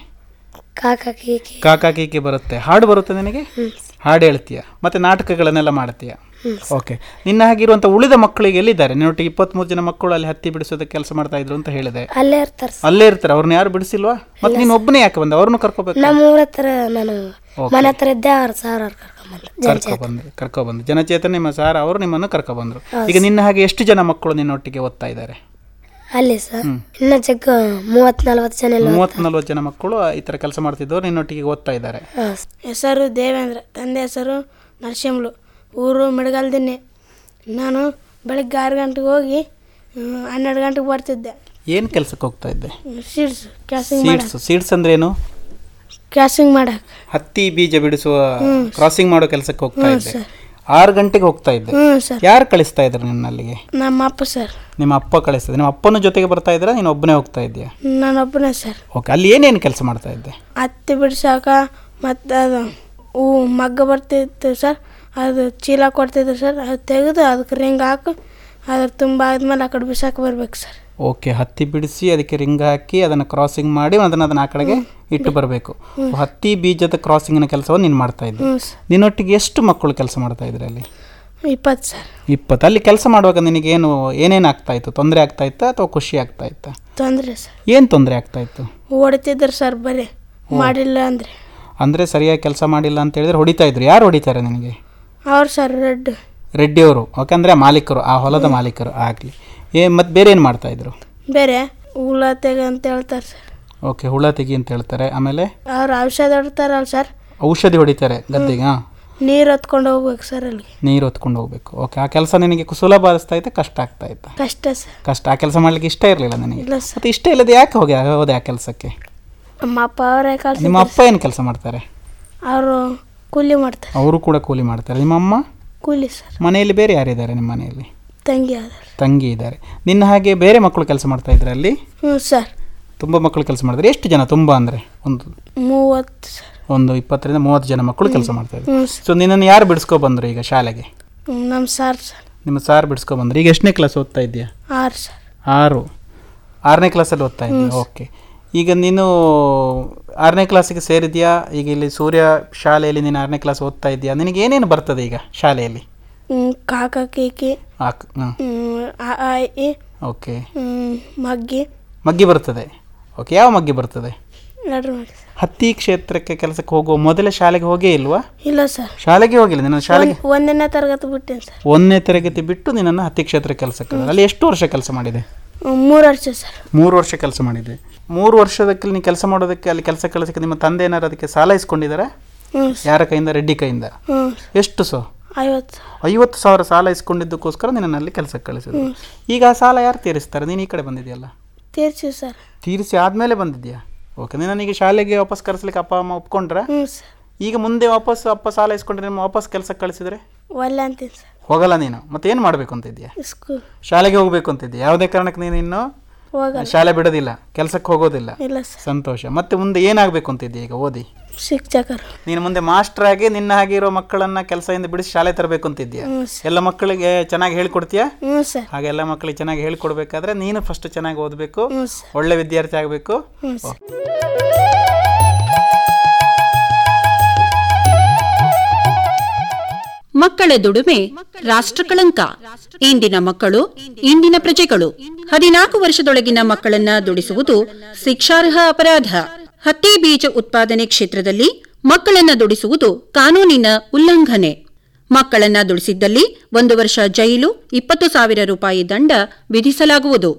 ಕಾಕ ಕೀಕಿ ಕಾಕಾ ಕೀಕಿ ಬರುತ್ತೆ ಹಾಡು ಬರುತ್ತೆ ನಿನಗೆ ಹಾಡು ಹೇಳ್ತೀಯ ಮತ್ತೆ ನಾಟಕಗಳನ್ನೆಲ್ಲ ಮಾಡ್ತೀಯ ಓಕೆ ನಿನ್ನ ಹಾಗಿರುವಂಥ ಉಳಿದ ಮಕ್ಕಳಿಗೆ ಎಲ್ಲಿದ್ದಾರೆ ನಿನ್ನೊಟ್ಟಿಗೆ ಇಪ್ಪತ್ತ್ಮೂರು ಜನ ಮಕ್ಕಳು ಅಲ್ಲಿ ಹತ್ತಿ ಬಿಡಿಸೋದಕ್ಕೆ ಕೆಲಸ ಮಾಡ್ತಾ ಇದ್ರು ಅಂತ ಹೇಳಿದೆ ಅಲ್ಲೇ ಇರ್ತಾರೆ ಸರ್ ಅಲ್ಲೇ ಇರ್ತಾರೆ ಅವ್ರನ್ನ ಯಾರು ಬಿಡಿಸಿಲ್ವಾ ಮತ್ತೆ ನೀನು ಒಬ್ಬನೇ ಯಾಕೆ ಬಂದ ಅವ್ರನ್ನು ಕರ್ಕೋಬೇಕು ನಮ್ಮ ಊರ ಹತ್ರ ನಾನು ಮನೆ ಹತ್ರ ಇದ್ದೆ ಅವ್ರ ಸಾರ್ ಅವ್ರು ಕರ್ಕೊಂಬಂದ್ರು ಕರ್ಕೊಬಂದ್ರು ಕರ್ಕೊಬಂದ್ರು ಜನಚೇತನ ನಿಮ್ಮ ಸಾರ್ ಅವರು ನಿಮ್ಮನ್ನು ಕರ್ಕೊಬಂದ್ರು ಈಗ ನಿನ್ನ ಹಾಗೆ ಎಷ್ಟು ಜನ ಮಕ್ಕಳು ನಿನ್ನೊಟ್ಟಿಗೆ ಓದ್ತಾ ಇದ್ದಾರೆ ಅಲ್ಲಿ ಸರ್ ಇನ್ನ ಜಗ್ಗ ಮೂವತ್ ನಲ್ವತ್ತು ಜನ ಎಲ್ಲ ಮೂವತ್ತು ನಲ್ವತ್ತು ಜನ ಮಕ್ಕಳು ಈ ಥರ ಕೆಲಸ ಮಾಡ್ತಿದ್ದವ್ರು ನಿನ್ನೊಟ್ಟಿಗೆ ಓದ್ತಾ ಇದ್ದಾರೆ ಹೆಸರು ದೇವೇಂದ್ರ ತಂದೆ ಹೆಸರು ನರಸಿಂಹಳು ಊರು ಮಿಡಗಲ್ದಿನ್ನೆ ನಾನು ಬೆಳಗ್ಗೆ ಆರು ಗಂಟೆಗೆ ಹೋಗಿ ಹ್ಮ್, ಹನ್ನೆರಡು ಗಂಟೆಗೆ ಬರ್ತಿದ್ದೆ ಏನು ಕೆಲಸಕ್ಕೆ ಹೋಗ್ತಾ ಇದ್ದೆ ಸೀಡ್ಸ್ ಕ್ಯಾಸಿಂಗ್ ಮಾಡಕ್ ಸೀಡ್ಸ್ ಸೀಡ್ಸ್ ಅಂದ್ರೆ ಏನು ಕ್ಯಾಸಿಂಗ್ ಮಾಡಕ್ ಹತ್ತಿ ಬೀಜ ಬಿಡಿಸುವ ಕ್ರಾಸಿಂಗ್ ಮಾಡೋ ಕೆಲಸಕ್ಕೆ ಹೋಗ್ತಾ ಇದ್ದೆ ಸರ್. ಆರು ಗಂಟೆಗೆ ಹೋಗ್ತಾ ಇದ್ದೆ ಹ್ಞೂ ಸರ್ ಯಾರು ಕಳಿಸ್ತಾ ಇದ್ರು ನಿನ್ನ ಅಲ್ಲಿಗೆ ನಮ್ಮ ಅಪ್ಪ ಸರ್ ನಿಮ್ಮ ಅಪ್ಪ ಕಳಿಸ್ತಿದ್ದೆ ನಿಮ್ಮ ಅಪ್ಪನ ಜೊತೆಗೆ ಬರ್ತಾ ಇದ್ದೀರಾ ನೀನು ಒಬ್ಬನೇ ಹೋಗ್ತಾ ಇದೆಯಾ ನಾನೊಬ್ಬನೇ ಸರ್ ಓಕೆ ಅಲ್ಲಿ ಏನೇನು ಕೆಲಸ ಮಾಡ್ತಾ ಇದ್ದೆ ಹತ್ತಿ ಬಿಡ್ಸಾಕ ಮತ್ತು ಅದು ಹೂ ಮಗ್ಗ ಬರ್ತಿತ್ತು ಸರ್ ಅದು ಚೀಲ ಕೊಡ್ತಿದ್ರು ಸರ್ ಅದು ತೆಗೆದು ಅದಕ್ಕೆ ರಿಂಗ್ ಹಾಕಿ ಅದ್ರ ತುಂಬ ಆದ್ಮೇಲೆ ಆ ಕಡೆ ಬಿಸಾಕ ಬರ್ಬೇಕು ಸರ್ ಓಕೆ ಹತ್ತಿ ಬಿಡಿಸಿ ಅದಕ್ಕೆ ರಿಂಗ್ ಹಾಕಿ ಅದನ್ನು ಕ್ರಾಸಿಂಗ್ ಮಾಡಿ ಅದನ್ನು ಅದನ್ನು ಆ ಕಡೆಗೆ ಇಟ್ಟು ಬರಬೇಕು ಹತ್ತಿ ಬೀಜದ ಕ್ರಾಸಿಂಗಿನ ಕೆಲಸವನ್ನು ನೀನು ಮಾಡ್ತಾ ಇದ್ದೆ ಹ್ಞೂ ಸರ್ ನಿನ್ನೊಟ್ಟಿಗೆ ಎಷ್ಟು ಮಕ್ಕಳು ಕೆಲಸ ಮಾಡ್ತಾ ಇದ್ರು ಅಲ್ಲಿ ಇಪ್ಪತ್ತು ಸರ್ ಇಪ್ಪತ್ತು ಅಲ್ಲಿ ಕೆಲಸ ಮಾಡುವಾಗ ನಿನಗೇನು ಏನೇನು ಆಗ್ತಾ ಇತ್ತು ತೊಂದರೆ ಆಗ್ತಾ ಇತ್ತಾ ಅಥವಾ ಖುಷಿ ಆಗ್ತಾ ಇತ್ತಾ ತೊಂದರೆ ಸರ್ ಏನು ತೊಂದರೆ ಆಗ್ತಾ ಇತ್ತು ಹೊಡಿತಿದ್ರು ಸರ್ ಬರೀ ಮಾಡಿಲ್ಲ ಅಂದರೆ ಅಂದರೆ ಸರಿಯಾಗಿ ಕೆಲಸ ಮಾಡಿಲ್ಲ ಅಂತ ಹೇಳಿದ್ರೆ ಹೊಡಿತಾ ಇದ್ರು ಯಾರು ಹೊಡಿತಾರೆ ನಿನಗೆ ಅವ್ರು ಸರ್ ರೆಡ್ ರೆಡ್ಡಿಯವರು ಓಕೆ ಅಂದರೆ ಮಾಲೀಕರು ಆ ಹೊಲದ ಮಾಲೀಕರು ಆಗಲಿ ಏ ಮತ್ತು ಬೇರೆ ಏನು ಮಾಡ್ತಾ ಇದ್ರು ಬೇರೆ ಹುಳ ತೆಗೆ ಅಂತ ಹೇಳ್ತಾರೆ ಸರ್ ಓಕೆ ಹುಳ ತೆಗಿ ಅಂತ ಹೇಳ್ತಾರೆ ಆಮೇಲೆ ಅವ್ರು ಔಷಧ ಹೊಡ್ತಾರಲ್ಲ ಸರ್ ಔಷಧಿ ಹೊಡಿತಾರೆ ಗದ್ದೆಗೆ ಹಾಂ ನೀರು ಹೊತ್ಕೊಂಡು ಹೋಗ್ಬೇಕು ಸರ್ ಅಲ್ಲಿಗೆ ನೀರು ಹೊತ್ಕೊಂಡು ಹೋಗ್ಬೇಕು ಓಕೆ ಆ ಕೆಲಸ ನಿನಗೆ ಸುಲಭ ಅನಿಸ್ತಾ ಇತ್ತಾ ಕಷ್ಟ ಆಗ್ತಾ ಇತ್ತಾ ಕಷ್ಟ ಸರ್ ಕಷ್ಟ ಆ ಕೆಲಸ ಮಾಡ್ಲಿಕ್ಕೆ ಇಷ್ಟ ಇರಲಿಲ್ಲ ನನಗೆ ಇಲ್ಲ ಸರ್ ಮತ್ತೆ ಇಷ್ಟ ಇಲ್ಲದೆ ಯಾಕೆ ಹೋಗಿ ಹೋದೆ ಆ ಕೆಲಸಕ್ಕೆ ನಮ್ಮ ಅಪ್ಪ ಅವರೇ ನಿಮ್ಮ ಕಳ್ಸಿದ್ರು ಅಪ್ಪ ಏನು ಕೆಲಸ ಮಾಡ್ತಾರೆ ಅವರು ಕೂಲಿ ಮಾಡ್ತಾರೆ ಅವರು ಕೂಡ ಕೂಲಿ ಮಾಡ್ತಾರೆ ನಿಮ್ಮ ಅಮ್ಮ ಕೂಲಿ ಸರ್ ಮನೆಯಲ್ಲಿ ಬೇರೆ ಯಾರಿದ್ದಾರೆ ನಿಮ್ಮ ಮನೆಯಲ್ಲಿ ತಂಗಿ ಆದರು ತಂಗಿ ಇದ್ದಾರೆ ನಿನ್ನ ಹಾಗೆ ಬೇರೆ ಮಕ್ಕಳು ಕೆಲಸ ಮಾಡ್ತಾ ಇದ್ದಾರೆ ಅಲ್ಲಿ ಹ್ಞೂ ಸರ್ ತುಂಬ ಮಕ್ಕಳು ಕೆಲಸ ಮಾಡ್ತಾರೆ ಎಷ್ಟು ಜನ ತುಂಬ ಅಂದರೆ ಒಂದು ಮೂವತ್ತು ಸರ್ ಒಂದು ಇಪ್ಪತ್ತರಿಂದ ಮೂವತ್ತು ಜನ ಮಕ್ಕಳು ಕೆಲಸ ಮಾಡ್ತಾ ಇದ್ದಾರೆ ಹ್ಞೂ ಸರ್ ಸೊ ನಿನ್ನನ್ನು ಯಾರು ಬಿಡಿಸ್ಕೊ ಬಂದರು ಈಗ ಶಾಲೆಗೆ ಹ್ಮ್, ನಮ್ಮ ಸರ್ ಸರ್ ನಿಮ್ಮ ಸಾರ್ ಬಿಡಿಸ್ಕೊ ಬಂದ್ರು ಈಗ ಎಷ್ಟನೇ ಕ್ಲಾಸ್ ಓದ್ತಾ ಇದೆಯಾ ಆರು ಸರ್ ಆರು ಆರನೇ ಕ್ಲಾಸಲ್ಲಿ ಓದ್ತಾ ಇದ್ದೀಯಾ ಓಕೆ ಈಗ ನೀನು ಆರನೇ ಕ್ಲಾಸಿಗೆ ಸೇರಿದ್ಯಾ ಈಗ ಇಲ್ಲಿ ಸೂರ್ಯ ಶಾಲೆಯಲ್ಲಿ ನೀನು ಆರನೇ ಕ್ಲಾಸ್ ಓದ್ತಾ ಇದೆಯಾ ನಿನಗೆ ಏನೇನು ಬರ್ತದೆ ಈಗ ಶಾಲೆಯಲ್ಲಿ ಹ್ಮ್, ಕಾಕ ಕೀಕಿ ಆಕ್ ಹಾಂ ಹ್ಮ್, ಆ ಆ, ಇ ಓಕೆ ಹ್ಮ್, ಮಗ್ಗಿ ಮಗ್ಗಿ ಬರ್ತದೆ ಓಕೆ ಯಾವ ಮಗ್ಗಿ ಬರ್ತದೆ ನಡ್ರಿ ಮಗ್ಗಿ ಸರ್. ಹತ್ತಿ ಕ್ಷೇತ್ರಕ್ಕೆ ಕೆಲಸಕ್ಕೆ ಹೋಗುವ ಮೊದಲ ಶಾಲೆಗೆ ಹೋಗೇ ಇಲ್ವಾ ಇಲ್ಲ ಸರ್ ಶಾಲೆಗೆ ಹೋಗಿಲ್ಲ ನಿನ್ನ ಶಾಲೆಗೆ ಒಂದ್- ಒಂದನೇ ತರಗತಿ ಬಿಟ್ಟೇನೆ ಸರ್ ಒಂದನೇ ತರಗತಿ ಬಿಟ್ಟು ನಿನ್ನನ್ನು ಹತ್ತಿ ಕ್ಷೇತ್ರ ಕೆಲಸಕ್ಕೆ ಹೋದ. ಅಲ್ಲಿ ಎಷ್ಟು ವರ್ಷ ಕೆಲಸ ಮಾಡಿದೆ ಹ್ಮ್, ಮೂರು ವರ್ಷ ಸರ್ ಮೂರು ವರ್ಷ ಕೆಲಸ ಮಾಡಿದೆ ಮೂರು ವರ್ಷದಕ್ಕೆ ನೀನು ಕೆಲಸ ಮಾಡೋದಕ್ಕೆ ಅಲ್ಲಿ ಕೆಲಸ ಕಳಿಸಕ್ಕೆ ನಿಮ್ಮ ತಂದೆ ಏನಾರು ಅದಕ್ಕೆ ಸಾಲ ಇಸ್ಕೊಂಡಿದ್ದಾರೆ ಹ್ಞೂ ಯಾರ ಕೈಯಿಂದ ರೆಡ್ಡಿ ಕೈಯಿಂದ ಹ್ಞೂ ಎಷ್ಟು ಸೊ ಐವತ್ತು ಐವತ್ತು ಸಾವಿರ ಸಾಲ ಇಸ್ಕೊಂಡಿದ್ದಕ್ಕೋಸ್ಕರ ನಿನ್ನನ್ನು ಅಲ್ಲಿ ಕೆಲಸಕ್ಕೆ ಕಳಿಸಿದ್ರು ಈಗ ಆ ಸಾಲ ಯಾರು ತೀರಿಸ್ತಾರೆ ನೀನು ಈ ಕಡೆ ಬಂದಿದೆಯಲ್ಲ ತೀರ್ಸಿ ಸರ್ ತೀರಿಸಿ ಆದಮೇಲೆ ಬಂದಿದ್ಯಾ ಓಕೆ ನಿನ್ನೀಗ ಶಾಲೆಗೆ ವಾಪಸ್ ಕರೆಸ್ಲಿಕ್ಕೆ ಅಪ್ಪ ಅಮ್ಮ ಒಪ್ಕೊಂಡ್ರ ಹ್ಞೂ ಸರ್ ಈಗ ಮುಂದೆ ವಾಪಸ್ ಅಪ್ಪ ಸಾಲ ಇಸ್ಕೊಂಡ್ರೆ ನಿಮ್ಮ ವಾಪಸ್ ಕೆಲಸಕ್ಕೆ ಕಳಿಸಿದ್ರೆ ಒಲ್ಲೆ ಅಂತೀನಿ ಸರ್ ಹೋಗಲ್ಲ ನೀನು ಮತ್ತೆ ಏನು ಮಾಡಬೇಕು ಅಂತ ಇದೆಯಾ ಸ್ಕೂಲ್ ಶಾಲೆಗೆ ಹೋಗ್ಬೇಕು ಅಂತಿದ್ಯಾ ಯಾವುದೇ ಕಾರಣಕ್ಕೆ ನೀನು ಇನ್ನು ಹೋಗಲ್ಲ ಶಾಲೆ ಬಿಡೋದಿಲ್ಲ ಕೆಲಸಕ್ಕೆ ಹೋಗೋದಿಲ್ಲ ಇಲ್ಲ ಸರ್ ಸಂತೋಷ ಮತ್ತೆ ಮುಂದೆ ಏನಾಗಬೇಕು ಅಂತಿದ್ಯಾ ಈಗ ಓದಿ ಶಿಕ್ಷಕರು ನೀನು ಮುಂದೆ ಮಾಸ್ಟರ್ ಆಗಿ ನಿನ್ನ ಹಾಗೆ ಇರೋ ಮಕ್ಕಳನ್ನ ಕೆಲಸದಿಂದ ಬಿಡಿಸಿ ಶಾಲೆ ತರಬೇಕು ಅಂತಿದ್ಯಾ ಹ್ಞೂ ಎಲ್ಲ ಮಕ್ಕಳಿಗೆ ಚೆನ್ನಾಗಿ ಹೇಳ್ಕೊಡ್ತೀಯಾ ಹ್ಞೂ ಸರ್ ಹಾಗೆ ಎಲ್ಲ ಮಕ್ಕಳಿಗೆ ಚೆನ್ನಾಗಿ ಹೇಳ್ಕೊಡ್ಬೇಕಾದ್ರೆ ನೀನು ಫಸ್ಟ್ ಚೆನ್ನಾಗಿ ಓದಬೇಕು ಹ್ಞೂ ಸರ್ ಒಳ್ಳೆ ವಿದ್ಯಾರ್ಥಿ ಆಗಬೇಕು ಹ್ಞೂ ಸರ್ ಮಕ್ಕಳ ದುಡಿಮೆ ರಾಷ್ಟ್ರ ಕಳಂಕ ಇಂದಿನ ಮಕ್ಕಳು ಇಂದಿನ ಪ್ರಜೆಗಳು ಹದಿನಾಲ್ಕು ವರ್ಷದೊಳಗಿನ ಮಕ್ಕಳನ್ನ ದುಡಿಸುವುದು ಶಿಕ್ಷಾರ್ಹ ಅಪರಾಧ ಹತ್ತಿ ಬೀಜ ಉತ್ಪಾದನೆ ಕ್ಷೇತ್ರದಲ್ಲಿ ಮಕ್ಕಳನ್ನ ದುಡಿಸುವುದು ಕಾನೂನಿನ ಉಲ್ಲಂಘನೆ ಮಕ್ಕಳನ್ನ ದುಡಿಸಿದ್ದಲ್ಲಿ ಒಂದು ವರ್ಷ ಜೈಲು ಇಪ್ಪತ್ತು ಸಾವಿರ ರೂಪಾಯಿ ದಂಡ ವಿಧಿಸಲಾಗುವುದು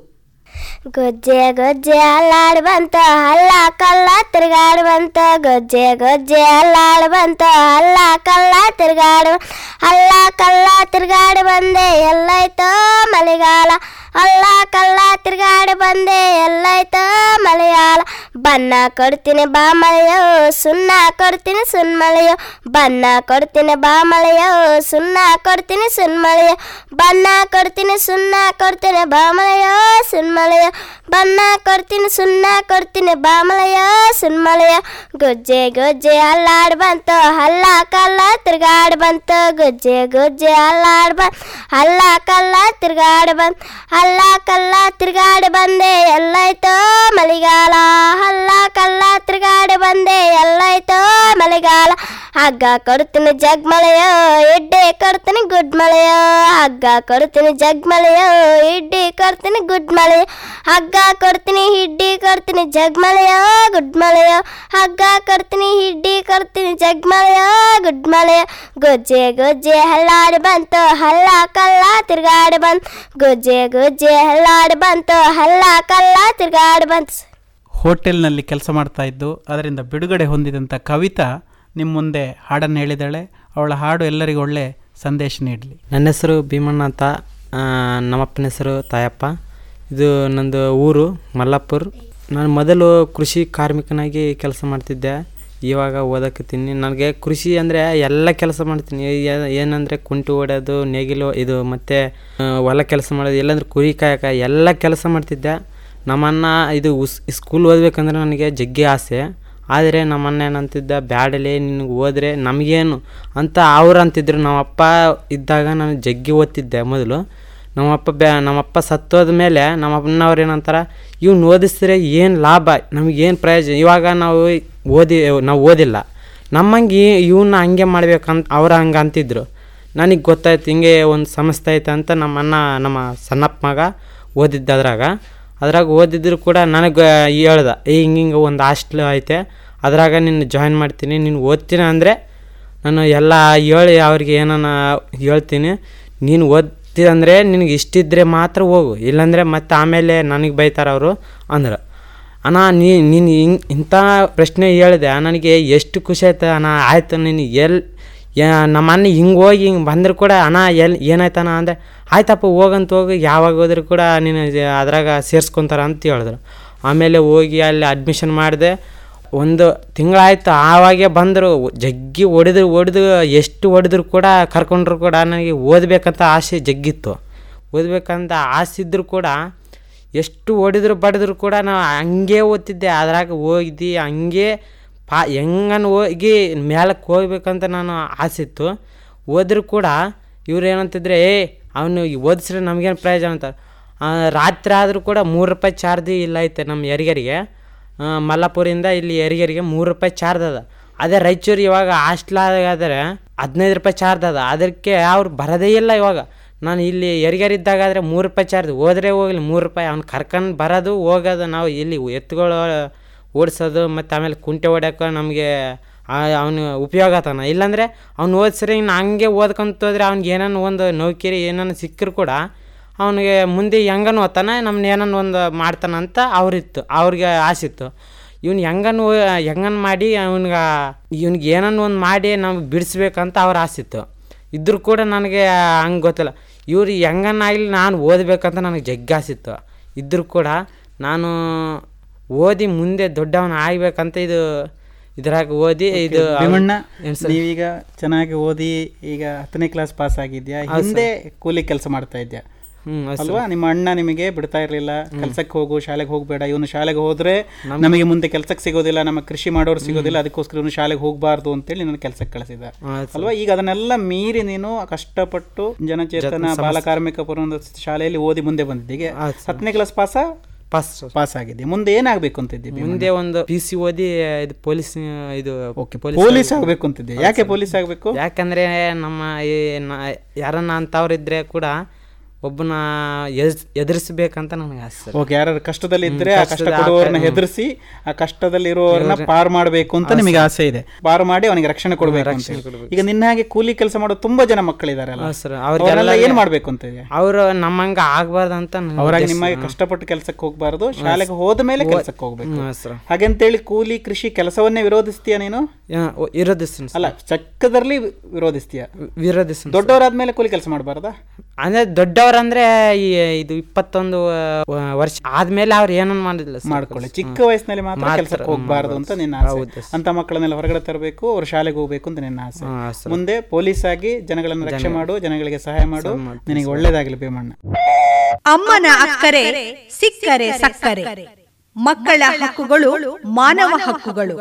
ಗೊಜ್ಜೆ ಗೊಜ್ಜೆ ಅಲ್ಲಾಡ್ ಬಂತ ಹಲ್ಲ ಕಲ್ಲ ತಿರ್ಗಾಡ್ ಬಂತ ಗೊಜ್ಜೆ ಗೊಜ್ಜೆ ಅಲ್ಲಾಡ್ ಬಂತ ಹಲ್ಲ ಕಲ್ಲ ತಿರ್ಗಾಡ್ ಹಲ್ಲ ಕಲ್ಲ ತಿರ್ಗಾಡ್ ಬಂದೆ ಎಲ್ಲೈತೋ ಮಳೆಗಾಲ ಹಲ್ಲ ಕಲ್ಲ ತಿರ್ಗಾಡ್ ಬಂದೆ ಎಲ್ಲೈತೋ ಮಳೆಗಾಲ ಬಣ್ಣ ಕೊಡ್ತೀನಿ ಬಾ ಮಳೆಯೋ ಸುಣ್ಣ ಕೊಡ್ತೀನಿ ಸುನ್ ಮಳೆಯೋ ಬಣ್ಣ ಕೊಡ್ತೀನಿ ಬಾ ಮಳೆಯೋ ಸುಣ್ಣ ಕೊಡ್ತೀನಿ ಸುನ್ ಮಳೆಯೋ ಬಣ್ಣ ಕೊಡ್ತೀನಿ ಸುಣ್ಣ ಕೊಡ್ತೀನಿ ಬಾ ಮಳೆಯೋ ಸುನ್ ಮಳೆಯೋ ಬಣ್ಣ ಕೊಡ್ತೀನಿ ಸುಣ್ಣ ಕೊಡ್ತೀನಿ ಬಾ ಮಳೆಯೋ ಸುನ್ ಮಳೆಯೋ ಗೊಜ್ಜೆ ಗೊಜ್ಜೆ ಅಲ್ಲಾಡ್ ಬಂತು ಹಲ್ಲ ಕಲ್ಲ ತಿರ್ಗಾಡ್ ಬಂತು ಗೊಜ್ಜೆ ಗೊಜ್ಜೆ ಅಲ್ಲಾಡ್ ಬಂತ ಹಲ್ಲ ಕಲ್ಲ ತಿರ್ಗಾಡ್ ಬಂತ್ ಹಲ್ಲ ಕಲ್ಲ ತಿರ್ಗಾಡ್ ಬಂದೆ ಎಲ್ಲೈತೋ ಮಳೆಗಾಲ ಹಲ್ಲ ಕಲ್ಲ ತಿರ್ಗಾಡ್ ಬಂದೆ ಎಲ್ಲೈತೋ ಮಳೆಗಾಲ ಹಗ್ಗ ಕೊಡ್ತೀನಿ ಜಗ್ ಮಳೆಯೋ ಇಡ್ಡಿ ಕೊಡ್ತೀನಿ ಗುಡ್ ಮಳೆಯೋ ಹಗ್ಗ ಕೊಡ್ತೀನಿ ಜಗ್ ಮಳೆಯೋ ಇಡ್ಡಿ ಕೊಡ್ತೀನಿ ಗುಡ್ ಮಳೆಯೋ ಹಗ್ಗ ಕೊಡ್ತೀನಿ ಹಿಡ್ಡಿ ಕೊಡ್ತೀನಿ ಜಗ್ ಮಳೆಯೋ ಗುಡ್ ಮಳೆಯೋ ಹಗ್ಗ ಕೊಡ್ತೀನಿ ಹಿಡ್ಡಿ ಕೊಡ್ತೀನಿ ಜಗ್ ಮಳೆಯೋ ಗುಡ್ ಮಳೆಯೋ ಗೊಜ್ಜೆ ಗೊಜ್ಜೆ ಹಲ್ಲಾಡಿ ಬಂತು ಹಲ್ಲ ಕಲ್ಲ ತಿರ್ಗಾಡಿ ಬಂತು ಗೊಜ್ಜೆ ಗೊಜ್ಜೆ ಹಲ್ಲಾಡಿ ಬಂತು ಹಲ್ಲ ಕಲ್ಲ ತಿರ್ಗಾಡಿ ಬಂತು ಹೋಟೆಲ್ನಲ್ಲಿ ಕೆಲಸ ಮಾಡ್ತಾ ಇದ್ದು ಅದರಿಂದ ಬಿಡುಗಡೆ ಹೊಂದಿದಂಥ ಕವಿತಾ ನಿಮ್ಮ ಮುಂದೆ ಹಾಡನ್ನು ಹೇಳಿದಾಳೆ ಅವಳ ಹಾಡು ಎಲ್ಲರಿಗೂ ಒಳ್ಳೆ ಸಂದೇಶ ನೀಡಲಿ ನನ್ನ ಹೆಸರು ಭೀಮಣ್ಣ ಅಂತ ಆ, ನಮ್ಮಪ್ಪನ ಹೆಸರು ತಾಯಪ್ಪ ಇದು ನಂದು ಊರು ಮಲ್ಲಾಪುರ್ ನಾನು ಮೊದಲು ಕೃಷಿ ಕಾರ್ಮಿಕನಾಗಿ ಕೆಲಸ ಮಾಡ್ತಿದ್ದೆ ಇವಾಗ ಓದಕತ್ತೀನಿ ನನಗೆ ಕೃಷಿ ಅಂದರೆ ಎಲ್ಲ ಕೆಲಸ ಮಾಡ್ತೀನಿ ಏ- ಏನಂದರೆ ಕುಂಟು ಹೊಡೆಯೋದು ನೇಗಿಲು ಇದು ಮತ್ತು ಆ, ಹೊಲ ಕೆಲಸ ಮಾಡೋದು ಎಲ್ಲಂದ್ರೆ ಕುರಿ ಕಾಯಕ ಎಲ್ಲ ಕೆಲಸ ಮಾಡ್ತಿದ್ದೆ ನಮ್ಮಣ್ಣ ಇದು ಉಸ್ ಸ್ಕೂಲ್ ಓದಬೇಕಂದ್ರೆ ನನಗೆ ಜಗ್ಗಿ ಆಸೆ ಆದರೆ ನಮ್ಮಣ್ಣ ಏನಂತಿದ್ದ ಬ್ಯಾಡಲೇ ನಿನಗೆ ಹೋದ್ರೆ ನಮಗೇನು ಅಂತ ಅವ್ರು ಅಂತಿದ್ರು ನಮ್ಮಪ್ಪ ಇದ್ದಾಗ ನಾನು ಜಗ್ಗಿ ಓದ್ತಿದ್ದೆ ಮೊದಲು ನಮ್ಮಪ್ಪ ಬ್ಯಾ ನಮ್ಮಪ್ಪ ಸತ್ತೋದ ಮೇಲೆ ನಮ್ಮ ಅಣ್ಣವ್ರು ಏನಂತಾರೆ ಇವ್ನು ಓದಿಸಿದ್ರೆ ಏನು ಲಾಭ ನಮಗೇನು ಪ್ರಯೋಜನ ಇವಾಗ ನಾವು ಓದಿ ನಾವು ಓದಿಲ್ಲ ನಮ್ಮಂಗೆ ಇವನ್ನ ಹಂಗೆ ಮಾಡ್ಬೇಕಂತ ಅವ್ರು ಹಂಗೆ ಅಂತಿದ್ರು ನನಗೆ ಗೊತ್ತಾಯ್ತು ಹಿಂಗೆ ಒಂದು ಸಂಸ್ಥೆ ಐತೆ ಅಂತ ನಮ್ಮ ಅಣ್ಣ ನಮ್ಮ ಸಣ್ಣಪ್ಪ ಮಗ ಓದಿದ್ದ ಅದ್ರಾಗ ಅದ್ರಾಗ ಓದಿದ್ರು ಕೂಡ ನನಗೆ ಹೇಳ್ದ ಏ ಹಿಂಗೆ ಹಿಂಗೆ ಒಂದು ಹಾಸ್ಟ್ಲ್ ಐತೆ ಅದ್ರಾಗ ನಿನ್ನ ಜಾಯಿನ್ ಮಾಡ್ತೀನಿ ನೀನು ಓದ್ತೀನಿ ಅಂದರೆ ನಾನು ಎಲ್ಲ ಹೇಳಿ ಅವ್ರಿಗೆ ಏನಾನ ಹೇಳ್ತೀನಿ ನೀನು ಓದ್ತಿದಂದರೆ ನಿನಗೆ ಇಷ್ಟಿದ್ರೆ ಮಾತ್ರ ಹೋಗು ಇಲ್ಲಾಂದರೆ ಮತ್ತೆ ಆಮೇಲೆ ನನಗೆ ಬೈತಾರೆ ಅವರು ಅಂದ್ರೆ ಅಣ್ಣ ನೀ ನೀನು ಹಿಂಗೆ ಇಂಥ ಪ್ರಶ್ನೆ ಹೇಳಿದೆ ನನಗೆ ಎಷ್ಟು ಖುಷಿ ಆಯ್ತು ಅಣ್ಣ ಆಯ್ತು ನೀನು ಎಲ್ಲಿ ನಮ್ಮ ಅಣ್ಣ ಹಿಂಗೆ ಹೋಗಿ ಹಿಂಗೆ ಬಂದ್ರೆ ಕೂಡ ಅಣ್ಣ ಎಲ್ಲಿ ಏನಾಯ್ತಣ್ಣ ಅಂದರೆ ಆಯ್ತಪ್ಪ ಹೋಗಂತ ಹೋಗಿ ಯಾವಾಗ ಹೋದ್ರೆ ಕೂಡ ನೀನು ಜ- ಅದ್ರಾಗ ಸೇರಿಸ್ಕೊಂತಾರ ಅಂತ ಹೇಳಿದ್ರು ಆಮೇಲೆ ಹೋಗಿ ಅಲ್ಲಿ ಅಡ್ಮಿಷನ್ ಮಾಡಿದೆ ಒಂದು ತಿಂಗಳಾಯ್ತು ಆವಾಗೆ ಬಂದರು ಜಗ್ಗಿ ಹೊಡೆದು ಹೊಡೆದು ಎಷ್ಟು ಹೊಡೆದ್ರು ಕೂಡ ಕರ್ಕೊಂಡ್ರು ಕೂಡ ನನಗೆ ಓದಬೇಕಂತ ಆಸೆ ಜಗ್ಗಿತ್ತು ಓದಬೇಕಂತ ಆಸೆ ಇದ್ದರೂ ಕೂಡ ಎಷ್ಟು ಹೊಡೆದ್ರು ಬಡಿದ್ರು ಕೂಡ ನಾವು ಹಂಗೆ ಓದ್ತಿದ್ದೆ ಅದ್ರಾಗ ಹೋಗಿದ್ದು ಹಂಗೆ ಪಾ ಹೆಂಗನ್ ಹೋಗಿ ಮೇಲಕ್ಕೆ ಹೋಗ್ಬೇಕಂತ ನಾನು ಆಸೆ ಇತ್ತು ಹೋದ್ರೂ ಕೂಡ ಇವ್ರು ಏನಂತಿದ್ರೆ ಏ ಅವನು ಓದಿಸ್ರೆ ನಮಗೇನು ಪ್ರಯೋಜನ ಅಂತ ಆ, ರಾತ್ರಿ ಆದರೂ ಕೂಡ ಮೂರು ರೂಪಾಯಿ ಚಾರ್ಜ್ ಇಲ್ಲ ಐತೆ ನಮ್ಮ ಯರಿಗರಿಗೆ ಆ, ಮಲ್ಲಾಪುರಿಂದ ಇಲ್ಲಿ ಯರಿಗರಿಗೆ ಮೂರು ರೂಪಾಯಿ ಚಾರ್ಜ್ ಅದ ಅದೇ ರಾಯಚೂರು ಇವಾಗ ಹಾಸ್ಟ್ಲಾಗಾದರೆ ಹದಿನೈದು ರೂಪಾಯಿ ಚಾರ್ಜ್ ಅದ ಅದಕ್ಕೆ ಅವ್ರು ಬರೋದೇ ಇಲ್ಲ ಇವಾಗ ನಾನು ಇಲ್ಲಿ ಯರಿಗರಿದ್ದಾಗ ಆದರೆ ಮೂರು ರೂಪಾಯಿ ಚಾರ್ಜ್ ಹೋದ್ರೆ ಹೋಗಲಿ ಮೂರು ರೂಪಾಯಿ ಅವ್ನು ಕರ್ಕೊಂಡು ಬರೋದು ಹೋಗೋದು ನಾವು ಇಲ್ಲಿ ಎತ್ತುಗಳು ಓಡಿಸೋದು ಮತ್ತು ಆಮೇಲೆ ಕುಂಟೆ ಹೊಡ್ಯೋಕೆ ನಮಗೆ ಅವನು ಉಪಯೋಗ ಆತನ ಇಲ್ಲಾಂದರೆ ಅವ್ನು ಓದಿಸ್ರಿ ಇನ್ನು ಹಂಗೆ ಓದ್ಕೊಂತ ಹೋದ್ರೆ ಅವ್ನಿಗೆ ಏನನ್ನ ಒಂದು ನೌಕರಿ ಏನನ್ನ ಸಿಕ್ಕರು ಕೂಡ ಅವನಿಗೆ ಮುಂದೆ ಹೆಂಗನು ಓದ್ತಾನೆ ನಮ್ನ ಏನನ್ನ ಒಂದು ಮಾಡ್ತಾನಂತ ಅವ್ರಿತ್ತು ಅವ್ರಿಗೆ ಆಸಿತ್ತು ಇವ್ನು ಹೆಂಗನ್ ಹೆಂಗನ್ ಮಾಡಿ ಅವ್ನಿಗೆ ಇವ್ನಿಗೆ ಏನನ್ನ ಒಂದು ಮಾಡಿ ನಮ್ಗೆ ಬಿಡಿಸ್ಬೇಕಂತ ಅವ್ರ ಆಸಿತ್ತು ಇದ್ರೂ ಕೂಡ ನನಗೆ ಹಂಗೆ ಗೊತ್ತಿಲ್ಲ ಇವ್ರು ಹೆಂಗನ್ನಾಗಲಿ ನಾನು ಓದಬೇಕಂತ ನನಗೆ ಜಗ್ಗ ಆಸಿತ್ತು ಇದ್ರೂ ಕೂಡ ನಾನು ಓದಿ ಮುಂದೆ ದೊಡ್ಡವನ ಆಗ್ಬೇಕಂತ ಇದು ಇದ್ರಾಗ ಓದಿ ಇದು ಭೀಮಣ್ಣ ಏನ್ ಸರ್? ನೀವೀಗ ಚೆನ್ನಾಗಿ ಓದಿ ಈಗ ಹತ್ತನೇ ಕ್ಲಾಸ್ ಪಾಸ್ ಆಗಿದ್ಯಾ ಹೌದು ಹಿಂದೆ ಕೂಲಿ ಕೆಲಸ ಮಾಡ್ತಾ ಇದ್ಯಾ ಹ್ಮ್, ಹೌದು ಅಲ್ವಾ ಸರ್. ನಿಮ್ಮ ಅಣ್ಣ ನಿಮಗೆ ಬಿಡ್ತಾ ಇರಲಿಲ್ಲ ಕೆಲ್ಸಕ್ಕೆ ಹೋಗು ಶಾಲೆಗೆ ಹೋಗಬೇಡ ಇವನು ಶಾಲೆಗೆ ಹೋದ್ರೆ ನಮಗೆ ಮುಂದೆ ಕೆಲ್ಸಕ್ಕೆ ಸಿಗೋದಿಲ್ಲ ನಮ್ಮ ಕೃಷಿ ಮಾಡೋರು ಸಿಗೋದಿಲ್ಲ ಅದಕ್ಕೋಸ್ಕರ ಇವನು ಶಾಲೆಗೆ ಹೋಗಬಾರ್ದು ಅಂತೇಳಿ ನನ್ನ ಕೆಲ್ಸಕ್ಕೆ ಕಳಿಸಿದ ಹೌದು ಸರ್. ಅಲ್ವಾ ಈಗ ಅದನ್ನೆಲ್ಲ ಮೀರಿ ನೀನು ಕಷ್ಟಪಟ್ಟು ಜನಚೇತನ ಜನ ಸಮಸ್ಯೆ- ಬಾಲ ಕಾರ್ಮಿಕ ಪುರ ಶಾಲೆಯಲ್ಲಿ ಓದಿ ಮುಂದೆ ಬಂದಿದ್ದೀಗೆ ಹತ್ತನೇ ಕ್ಲಾಸ್ ಪಾಸ ಪಾಸ್ ಪಾಸ್ ಆಗಿದ್ದೆ ಮುಂದೆ ಏನಾಗಬೇಕು ಅಂತಿದ್ದಿ ಭೀಮಣ್ಣ? ಮುಂದೆ ಒಂದು ಪಿ ಸಿ ಓದಿ ಇದು ಪೊಲೀಸ್ ಇದು ಪೊಲೀಸ್ ಆಗ್ಬೇಕು ಅಂತಿದ್ದೆ ಯಾಕೆ ಪೊಲೀಸ್ ಆಗ್ಬೇಕು ಯಾಕಂದ್ರೆ ನಮ್ಮ ಈ ನ- ಯಾರನ್ನ ಅಂತವ್ರಿದ್ರೆ ಕೂಡ ಒಬ್ಬನ ಎದ್ ಎದುರಿಸ್ಬೇಕಂತ ನನಗೆ ಆಸೆ ಸರ್. ಓಕೆ ಯಾರು ಕಷ್ಟದಲ್ಲಿ ಇದ್ರೆ ಹ್ಮ್, ಆ ಕಷ್ಟ ಕಷ್ಟದ ಕೊಡುವವರನ್ನ ಆಕ- ಹೆದರಿಸಿ ಆ ಕಷ್ಟದಲ್ಲಿ ಇರುವವರನ್ನ ಇವ್ರ- ಪಾರು ಮಾಡಬೇಕು ಅಂತ ಹೌದು ನಿಮಗೆ ಸರ್. ಆಸೆ ಇದೆ ಪಾರು ಮಾಡಿ ಅವನಿಗೆ ರಕ್ಷಣೆ ಕೊಡಬೇಕು ಅಂತ ರಕ್ಷಣೆ ಹೇಳಿ. ಕೊಡ್ಬೇಕು. ಈಗ ನಿನ್ನ ಹಾಗೆ ಕೂಲಿ ಕೆಲಸ ಮಾಡೋ ತುಂಬಾ ಜನ ಮಕ್ಕಳಿದಾರಲ್ಲ ಹೌದು ಸರ್, ಅವರೆಲ್ಲ ಅವ್ರಿಗೆಲ್ಲ ಏನ್ ಮಾಡ್ಬೇಕು ಅಂತ ಇದೆ ಅವರು ನಮ್ಮಂಗ ಆಗ್ಬಾರ್ದಂತ ನನ್ನ ಅವರಾಗಿ ಉದ್ದೇಶ. ನಿಮಗೆ ಹ್ಮ್. ಕಷ್ಟಪಟ್ಟು ಕೆಲಸಕ್ಕೆ ಹೋಗಬಾರ್ದು ಶಾಲೆಗೆ ಹೋದ ಮೇಲೆ ಹೋ- ಕೆಲಸಕ್ಕೆ ಹೋಗ್ಬೇಕು ಹ್ಮ್, ಸರ್. ಹಾಗಂತೇಳಿ ಕೂಲಿ ಕೃಷಿ ಕೆಲಸವನ್ನೇ ವಿರೋಧಿಸ್ತೀಯ ನೀನು ಯಾ, ಓ, ವಿರೋಧಿಸ್ತೀನಿ ಅಲ್ಲ ಚಕ್ಕದಲ್ಲಿ ವಿರೋಧಿಸ್ತೀಯ ವಿರೋಧಿಸ್ತೀನಿ ದೊಡ್ಡವರಾದ್ಮೇಲೆ ಕೂಲಿ ಕೆಲಸ ಮಾಡಬಾರ್ದಾ ಅಂದ್ರೆ ದೊಡ್ಡವರಂದ್ರೆ ಈ ಇದು ಇಪ್ಪತ್ತೊಂದು ಆ, ವರ್ಷ ಆದ್ಮೇಲೆ ಅವ್ರು ಏನನ್ನ ಮಾಡಿಲ್ಲ ಸರ್. ಮಾಡ್ಕೊಳ್ಳಿ ಚಿಕ್ಕ ಹ್ಮ್. ವಯಸ್ಸಿನಲ್ಲಿ ಮಾತ್ರ ಮಾತ್ರ, ಕೆಲಸಕ್ಕೆ ಹ್ಮ್, ಹೋಗಬಾರ್ದು ಅಂತ ಮಾಡ್ಬಾರ್ದು. ನಿನ್ನ ಹೌದು ಆಸೆ ಅಂತ ಮಕ್ಕಳನ್ನೆಲ್ಲ ಹೊರಗಡೆ ತರಬೇಕು ಅವ್ರು ಶಾಲೆಗೆ ಹೋಗ್ಬೇಕು ಅಂತ ನಿನ್ನ ಆಸೆ ಹಾ, ಸರ್. ಮುಂದೆ ಪೊಲೀಸ್ ಆಗಿ ಜನಗಳನ್ನು ರಕ್ಷಣೆ ಜನ- ಮಾಡು ಜನಗಳಿಗೆ ಸಹಾಯ ಮಾಡು ನಿನಗೆ ಒಳ್ಳೇದಾಗಲಿ ಭೀಮಣ್ಣ ಅಮ್ಮನ ಅಕ್ಕರೆ ಸಿಕ್ಕರೆ ಸಕ್ಕರೆ ಮಕ್ಕಳ ಹಕ್ಕುಗಳು ಮಾನವ ಹಕ್ಕುಗಳು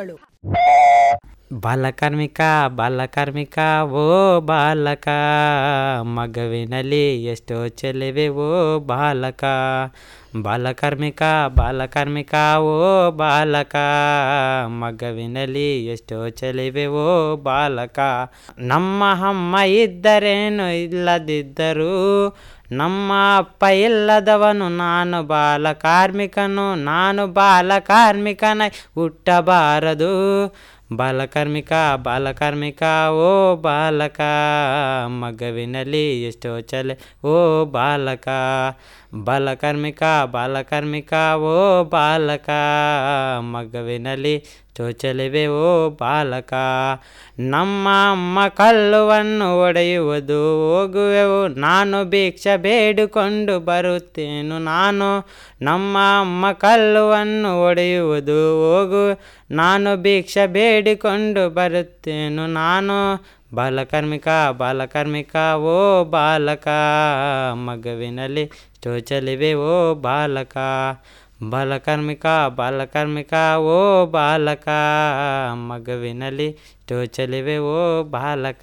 ಬಾಲಕಾರ್ಮಿಕ ಬಾಲಕಾರ್ಮಿಕ ಓ ಬಾಲಕ ಮಗವಿನಲ್ಲಿ ಎಷ್ಟೋ ಚೆಲುವೆ ಓ ಬಾಲಕ ಬಾಲಕಾರ್ಮಿಕ ಬಾಲಕಾರ್ಮಿಕ ಓ ಬಾಲಕ ಮಗವಿನಲ್ಲಿ ಎಷ್ಟೋ ಚೆಲುವೆ ಓ ಬಾಲಕ ನಮ್ಮ ಅಮ್ಮ ಇದ್ದರೇನು ಇಲ್ಲದಿದ್ದರೂ ನಮ್ಮ ಅಪ್ಪ ಇಲ್ಲದವನು ನಾನು ಬಾಲ ಕಾರ್ಮಿಕನು ನಾನು ಬಾಲ ಕಾರ್ಮಿಕನ ಹುಟ್ಟಬಾರದು ಬಾಲಕಾರ್ಮಿಕ ಬಾಲಕಾರ್ಮಿಕ ಓ ಬಾಲಕ ಮಗವಿನಲ್ಲಿ ಎಷ್ಟೋ ಚಲೆ ಓ ಬಾಲಕ ಬಾಲಕಾರ್ಮಿಕ ಬಾಲಕಾರ್ಮಿಕ ಓ ಬಾಲಕ ಮಗವಿನಲ್ಲಿ ಚೋಚಲಿವೆ ಓ ಬಾಲಕ ನಮ್ಮ ಅಮ್ಮ ಕಲ್ಲುವನ್ನು ಒಡೆಯುವುದು ಹೋಗುವೆವು ನಾನು ಭಿಕ್ಷೆ ಬೇಡಿಕೊಂಡು ಬರುತ್ತೇನು ನಾನು ನಮ್ಮ ಅಮ್ಮ ಕಲ್ಲುವನ್ನು ಒಡೆಯುವುದು ಹೋಗು ನಾನು ಭಿಕ್ಷೆ ಬೇಡಿಕೊಂಡು ಬರುತ್ತೇನು ನಾನು ಬಾಲಕಾರ್ಮಿಕ ಬಾಲಕಾರ್ಮಿಕ ಓ ಬಾಲಕ ಮಗವಿನಲ್ಲಿ ಚೋಚಲಿವೆ ಓ ಬಾಲಕ ಬಾಲಕಾರ್ಮಿಕ ಬಾಲಕಾರ್ಮಿಕ ಓ ಬಾಲಕ ಮಗವಿನಲ್ಲಿ ಚೋಚಲಿವೆ ಓ ಬಾಲಕ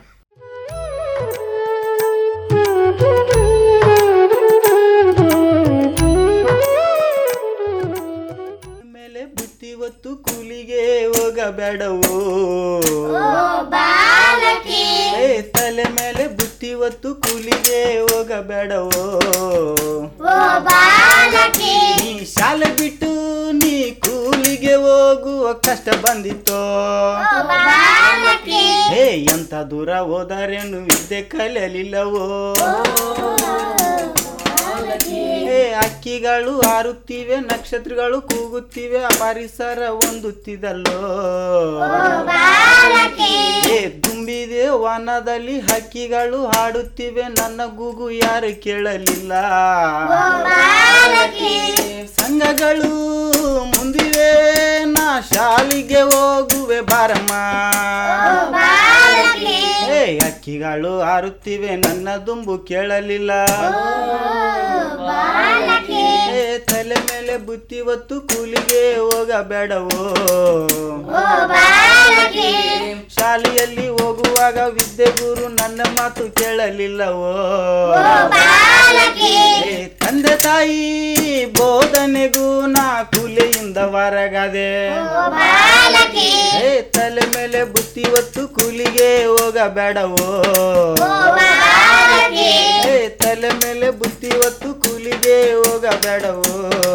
ಮೇಲೆ ಬುತ್ತಿವತ್ತು ಕೂಲಿಗೆ ಹೋಗಬೇಡವೋ ಏ ತಲೆ ಮೇಲೆ ಬುತ್ತಿವತ್ತು ಕೂಲಿಗೆ ಹೋಗಬೇಡವೋ ನೀ ಶಾಲೆ ಬಿಟ್ಟು ನೀ ಕೂಲಿಗೆ ಹೋಗುವ ಕಷ್ಟ ಬಂದಿತ್ತೋ ಏ ಎಂತ ದೂರ ಹೋದರೇನು ವಿದ್ಯೆ ಕಲಿಯಲಿಲ್ಲವೋ ಏ ಅಕ್ಕಿಗಳು ಹಾರುತ್ತಿವೆ ನಕ್ಷತ್ರಗಳು ಕೂಗುತ್ತಿವೆ ಪರಿಸರ ಹೊಂದುತ್ತಿದಲ್ಲೋ ಏ ತುಂಬಿದೆ ವನದಲ್ಲಿ ಹಕ್ಕಿಗಳು ಹಾಡುತ್ತಿವೆ ನನ್ನ ಕೂಗು ಯಾರು ಕೇಳಲಿಲ್ಲ ಸಂಘಗಳು ಮುಂದಿವೆ ನಾ ಶಾಲಿಗೆ ಹೋಗುವೆ ಬಾರಮ್ಮ ಏ ಅಕ್ಕಿಗಳು ಹಾರುತ್ತಿವೆ ನನ್ನ ದುಂಬು ಕೇಳಲಿಲ್ಲ ಏ ತಲೆ ಮೇಲೆ ಬುತ್ತಿ ಹೊತ್ತು ಕೂಲಿಗೆ ಹೋಗಬೇಡವೋ ಶಾಲೆಯಲ್ಲಿ ಹೋಗುವಾಗ ವಿದ್ಯೆ ಗುರು ನನ್ನ ಮಾತು ಕೇಳಲಿಲ್ಲವೋ ಏ ತಂದೆ ತಾಯಿ ಬೋಧನೆಗೂ ನಾ ಕೂಲಿಯಿಂದ ಹೊರಗದೆ ಏ ತಲೆ ಮೇಲೆ ಬುತ್ತಿ ಹೊತ್ತು ಕೂಲಿಗೆ ಹೋಗಬೇಡವೋ ಏ ತಲೆ ಮೇಲೆ ಬುತ್ತಿ ಹೊತ್ತು ಕೂಲಿಗೆ ಹೋಗಬೇಡವೋ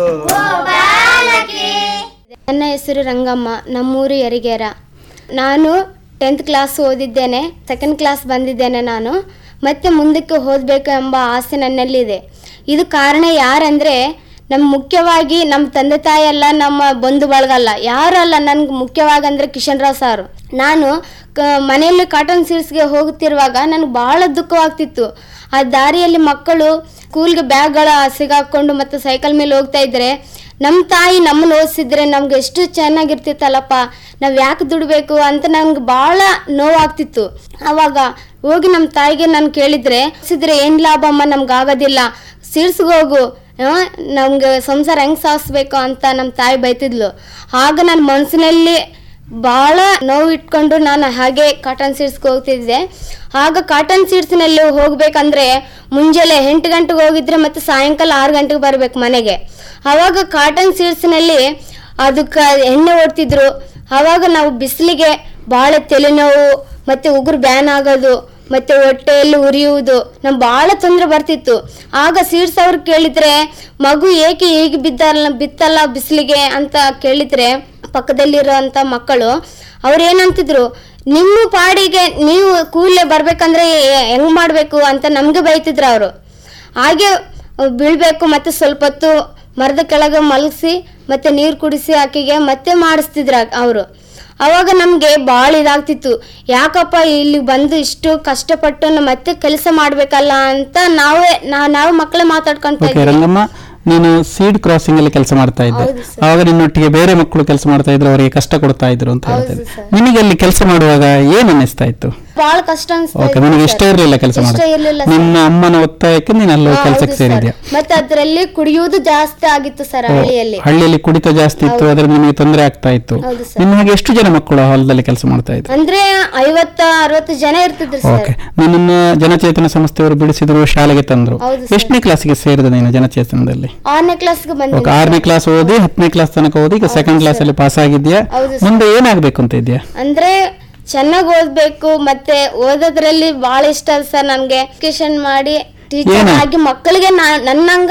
ನನ್ನ ಹೆಸರು ರಂಗಮ್ಮ ನಮ್ಮೂರು ಯರಿಗೇರ ನಾನು ಟೆಂತ್ ಕ್ಲಾಸ್ ಓದಿದ್ದೇನೆ ಸೆಕೆಂಡ್ ಕ್ಲಾಸ್ ಬಂದಿದ್ದೇನೆ ನಾನು ಮತ್ತೆ ಮುಂದಕ್ಕೆ ಓದಬೇಕು ಎಂಬ ಆಸೆ ನನ್ನಲ್ಲಿದೆ ಇದು ಕಾರಣ ಯಾರಂದರೆ ನಮ್ಮ ಮುಖ್ಯವಾಗಿ ನಮ್ಮ ತಂದೆ ತಾಯಿ ಅಲ್ಲ ನಮ್ಮ ಬಂಧು ಬಳಗಲ್ಲ ಯಾರಲ್ಲ ನನಗೆ ಮುಖ್ಯವಾಗಿ ಅಂದರೆ ಕಿಶನ್ ರಾವ್ ಸಾರು ನಾನು ಕ ಮನೆಯಲ್ಲಿ ಕಾಟನ್ ಸೀಡ್ಸ್ಗೆ ಹೋಗುತ್ತಿರುವಾಗ ನನಗೆ ಭಾಳ ದುಃಖವಾಗ್ತಿತ್ತು ಆ ದಾರಿಯಲ್ಲಿ ಮಕ್ಕಳು ಸ್ಕೂಲ್ಗೆ ಬ್ಯಾಗ್ಗಳ ಸಿಗಾಕೊಂಡು ಮತ್ತು ಸೈಕಲ್ ಮೇಲೆ ಹೋಗ್ತಾ ಇದ್ರೆ ನಮ್ಮ ತಾಯಿ ನಮ್ಮನ್ನು ಓದಿಸಿದ್ರೆ ನಮ್ಗೆ ಎಷ್ಟು ಚೆನ್ನಾಗಿರ್ತಿತ್ತಲ್ಲಪ್ಪ ನಾವು ಯಾಕೆ ದುಡಬೇಕು ಅಂತ ನನ್ಗೆ ಭಾಳ ನೋವಾಗ್ತಿತ್ತು ಆವಾಗ ಹೋಗಿ ನಮ್ಮ ತಾಯಿಗೆ ನಾನು ಕೇಳಿದ್ರೆ ಓದಿಸಿದ್ರೆ ಏನು ಲಾಭ ಅಮ್ಮ ನಮ್ಗೆ ಆಗೋದಿಲ್ಲ ಸೀಡ್ಸ್ಗೆ ಹೋಗು ನಮ್ಗೆ ಸಂಸಾರ ಹೆಂಗೆ ಸಾಗಿಸ್ಬೇಕು ಅಂತ ನಮ್ಮ ತಾಯಿ ಬೈತಿದ್ಲು ಆಗ ನನ್ನ ಮನಸ್ಸಿನಲ್ಲಿ ಭಾಳ ನೋವು ಇಟ್ಕೊಂಡು ನಾನು ಹಾಗೆ ಕಾಟನ್ ಸೀಡ್ಸ್ಗೆ ಹೋಗ್ತಿದ್ದೆ ಆಗ ಕಾಟನ್ ಸೀಡ್ಸ್ನಲ್ಲಿ ಹೋಗ್ಬೇಕಂದ್ರೆ ಮುಂಜಾನೆ ಎಂಟು ಗಂಟೆಗೆ ಹೋಗಿದ್ರೆ ಮತ್ತೆ ಸಾಯಂಕಾಲ ಆರು ಗಂಟೆಗೆ ಬರಬೇಕು ಮನೆಗೆ ಆವಾಗ ಕಾಟನ್ ಸೀಡ್ಸ್ನಲ್ಲಿ ಅದಕ್ಕೆ ಎಣ್ಣೆ ಓಡ್ತಿದ್ರು ಆವಾಗ ನಾವು ಬಿಸಿಲಿಗೆ ಭಾಳ ತಲೆನೋವು ಮತ್ತು ಉಗುರು ಬ್ಯಾನ್ ಆಗೋದು ಮತ್ತು ಹೊಟ್ಟೆಯಲ್ಲಿ ಉರಿಯುವುದು ನಮ್ಗೆ ಭಾಳ ತೊಂದರೆ ಬರ್ತಿತ್ತು ಆಗ ಸೀಡ್ಸ್ ಅವ್ರು ಕೇಳಿದ್ರೆ ಮಗು ಏಕೆ ಹೀಗೆ ಬಿದ್ದಲ್ಲ ಬಿತ್ತಲ್ಲ ಬಿಸಿಲಿಗೆ ಅಂತ ಕೇಳಿದ್ರೆ ಪಕ್ಕದಲ್ಲಿರೋಂಥ ಮಕ್ಕಳು ಅವ್ರು ಏನಂತಿದ್ರು ನಿಮ್ಮ ಪಾಡಿಗೆ ನೀವು ಕೂಲೇ ಬರ್ಬೇಕಂದ್ರೆ ಹೆಂಗ್ ಮಾಡಬೇಕು ಅಂತ ನಮಗೆ ಬೈತಿದ್ರು ಅವರು ಹಾಗೆ ಬೀಳ್ಬೇಕು ಮತ್ತೆ ಸ್ವಲ್ಪ ಹೊತ್ತು ಮರದ ಕೆಳಗೆ ಮಲಗಿಸಿ ಮತ್ತೆ ನೀರು ಕುಡಿಸಿ ಆಕೆಗೆ ಮತ್ತೆ ಮಾಡಿಸ್ತಿದ್ರು ಅವರು ಅವಾಗ ನಮಗೆ ಭಾಳ ಇದಾಗ್ತಿತ್ತು ಯಾಕಪ್ಪ ಇಲ್ಲಿ ಬಂದು ಇಷ್ಟು ಕಷ್ಟಪಟ್ಟು ನ- ಮತ್ತೆ ಕೆಲಸ ಮಾಡ್ಬೇಕಲ್ಲ ಅಂತ ನಾವೇ ನಾವು ನಾವು ಮಕ್ಕಳೇ ಮಾತಾಡ್ಕೊಂತ ಓಕೆ ರಂಗಮ್ಮ ನೀನು ಸೀಡ್ ಕ್ರಾಸಿಂಗ್ ಅಲ್ಲಿ ಕೆಲಸ ಮಾಡ್ತಾ ಇದ್ದೆ ಹೌದು ಸರ್. ಅವಾಗ ನಿನ್ನೊಟ್ಟಿಗೆ ಬೇರೆ ಮಕ್ಕಳು ಕೆಲಸ ಮಾಡ್ತಾ ಇದ್ರು ಅವರಿಗೆ ಕಷ್ಟ ಕೊಡ್ತಾ ಇದ್ರು ಅಂತ ಹೌದು ಹೇಳ್ತಾರೆ ಸರ್. ನಿನಗೆ ಅಲ್ಲಿ ಕೆಲಸ ಮಾಡುವಾಗ ಏನ್ ಅನ್ನಿಸ್ತಾ ಇತ್ತು ಭಾಳ ಕಷ್ಟ ಅನ್ಸ್ತಾ ಓಕೆ ಇತ್ತು ನಿನಗೆ ಸರ್. ಇಷ್ಟ ಇರಲಿಲ್ಲ ಕೆಲಸ ಇಷ್ಟ ಮಾಡಿ ಇರ್ಲಿಲ್ಲ ಸರ್. ನಿನ್ನ ಅಮ್ಮನ ಒತ್ತಾಯಕ್ಕೆ ನೀನು ಅಲ್ಲಿ ಹಾ, ಕೆಲಸಕ್ಕೆ ಹೌದು ಸರ್. ಸೇರಿದ್ಯಾ ಮತ್ತೆ ಅದರಲ್ಲಿ ಕುಡಿಯುವುದು ಜಾಸ್ತಿ ಆಗಿತ್ತು ಸರ್ ಓ, ಹಳ್ಳಿಯಲ್ಲಿ ಹಳ್ಳಿಯಲ್ಲಿ ಕುಡಿತ ಜಾಸ್ತಿ ಇತ್ತು ಹೌದು. ಅದ್ರಲ್ಲಿ ನಿಮಗೆ ತೊಂದರೆ ಆಗ್ತಾ ಇತ್ತು ಹೌದು ಸರ್. ನಿನ್ನ ಹಾಗೆ ಎಷ್ಟು ಜನ ಮಕ್ಕಳು ಹೊಲದಲ್ಲಿ ಕೆಲಸ ಮಾಡ್ತಾ ಇದ್ರು ಅಂದ್ರೆ ಐವತ್ತ ಅರವತ್ತು ಜನ ಇರ್ತಿದ್ರು ಸರ್ ಓಕೆ ನಿನ್ನನ್ನ ಜನಚೇತನ ಸಂಸ್ಥೆಯವರು ಬಿಡಿಸಿದ್ರು ಶಾಲೆಗೆ ತಂದ್ರು ಹೌದು ಸರ್. ಎಷ್ಟನೇ ಕ್ಲಾಸಿಗೆ ಸೇರಿದ ನೀನು ಜನಚೇತನದಲ್ಲಿ ಆರನೇ ಕ್ಲಾಸ್ಗೆ ಓಕೆ ಬಂದಿದ್ದೆ ಆರನೇ ಕ್ಲಾಸ್ ಓದಿ ಹತ್ತನೇ ಕ್ಲಾಸ್ ತನಕ ಓದಿ ಈಗ ಸೆಕೆಂಡ್ ಕ್ಲಾಸ್ ಅಲ್ಲಿ ಪಾಸ್ ಆಗಿದ್ಯಾ ಹೌದು ಸರ್. ಮುಂದೆ ಏನಾಗ್ಬೇಕು ಅಂತ ಇದ್ಯಾ ಅಂದ್ರೆ ಚೆನ್ನಾಗಿ ಓದ್ಬೇಕು ಮತ್ತೆ ಓದೋದ್ರಲ್ಲಿ ಬಹಳ ಇಷ್ಟ ಅದ ಸರ್ ನನ್ಗೆ ಎಜುಕೇಶನ್ ಮಾಡಿ ಟೀಚರ್ ಏನು? ಆಗಿ ಮಕ್ಕಳಿಗೆ ನಾ- ನನ್ನಂಗ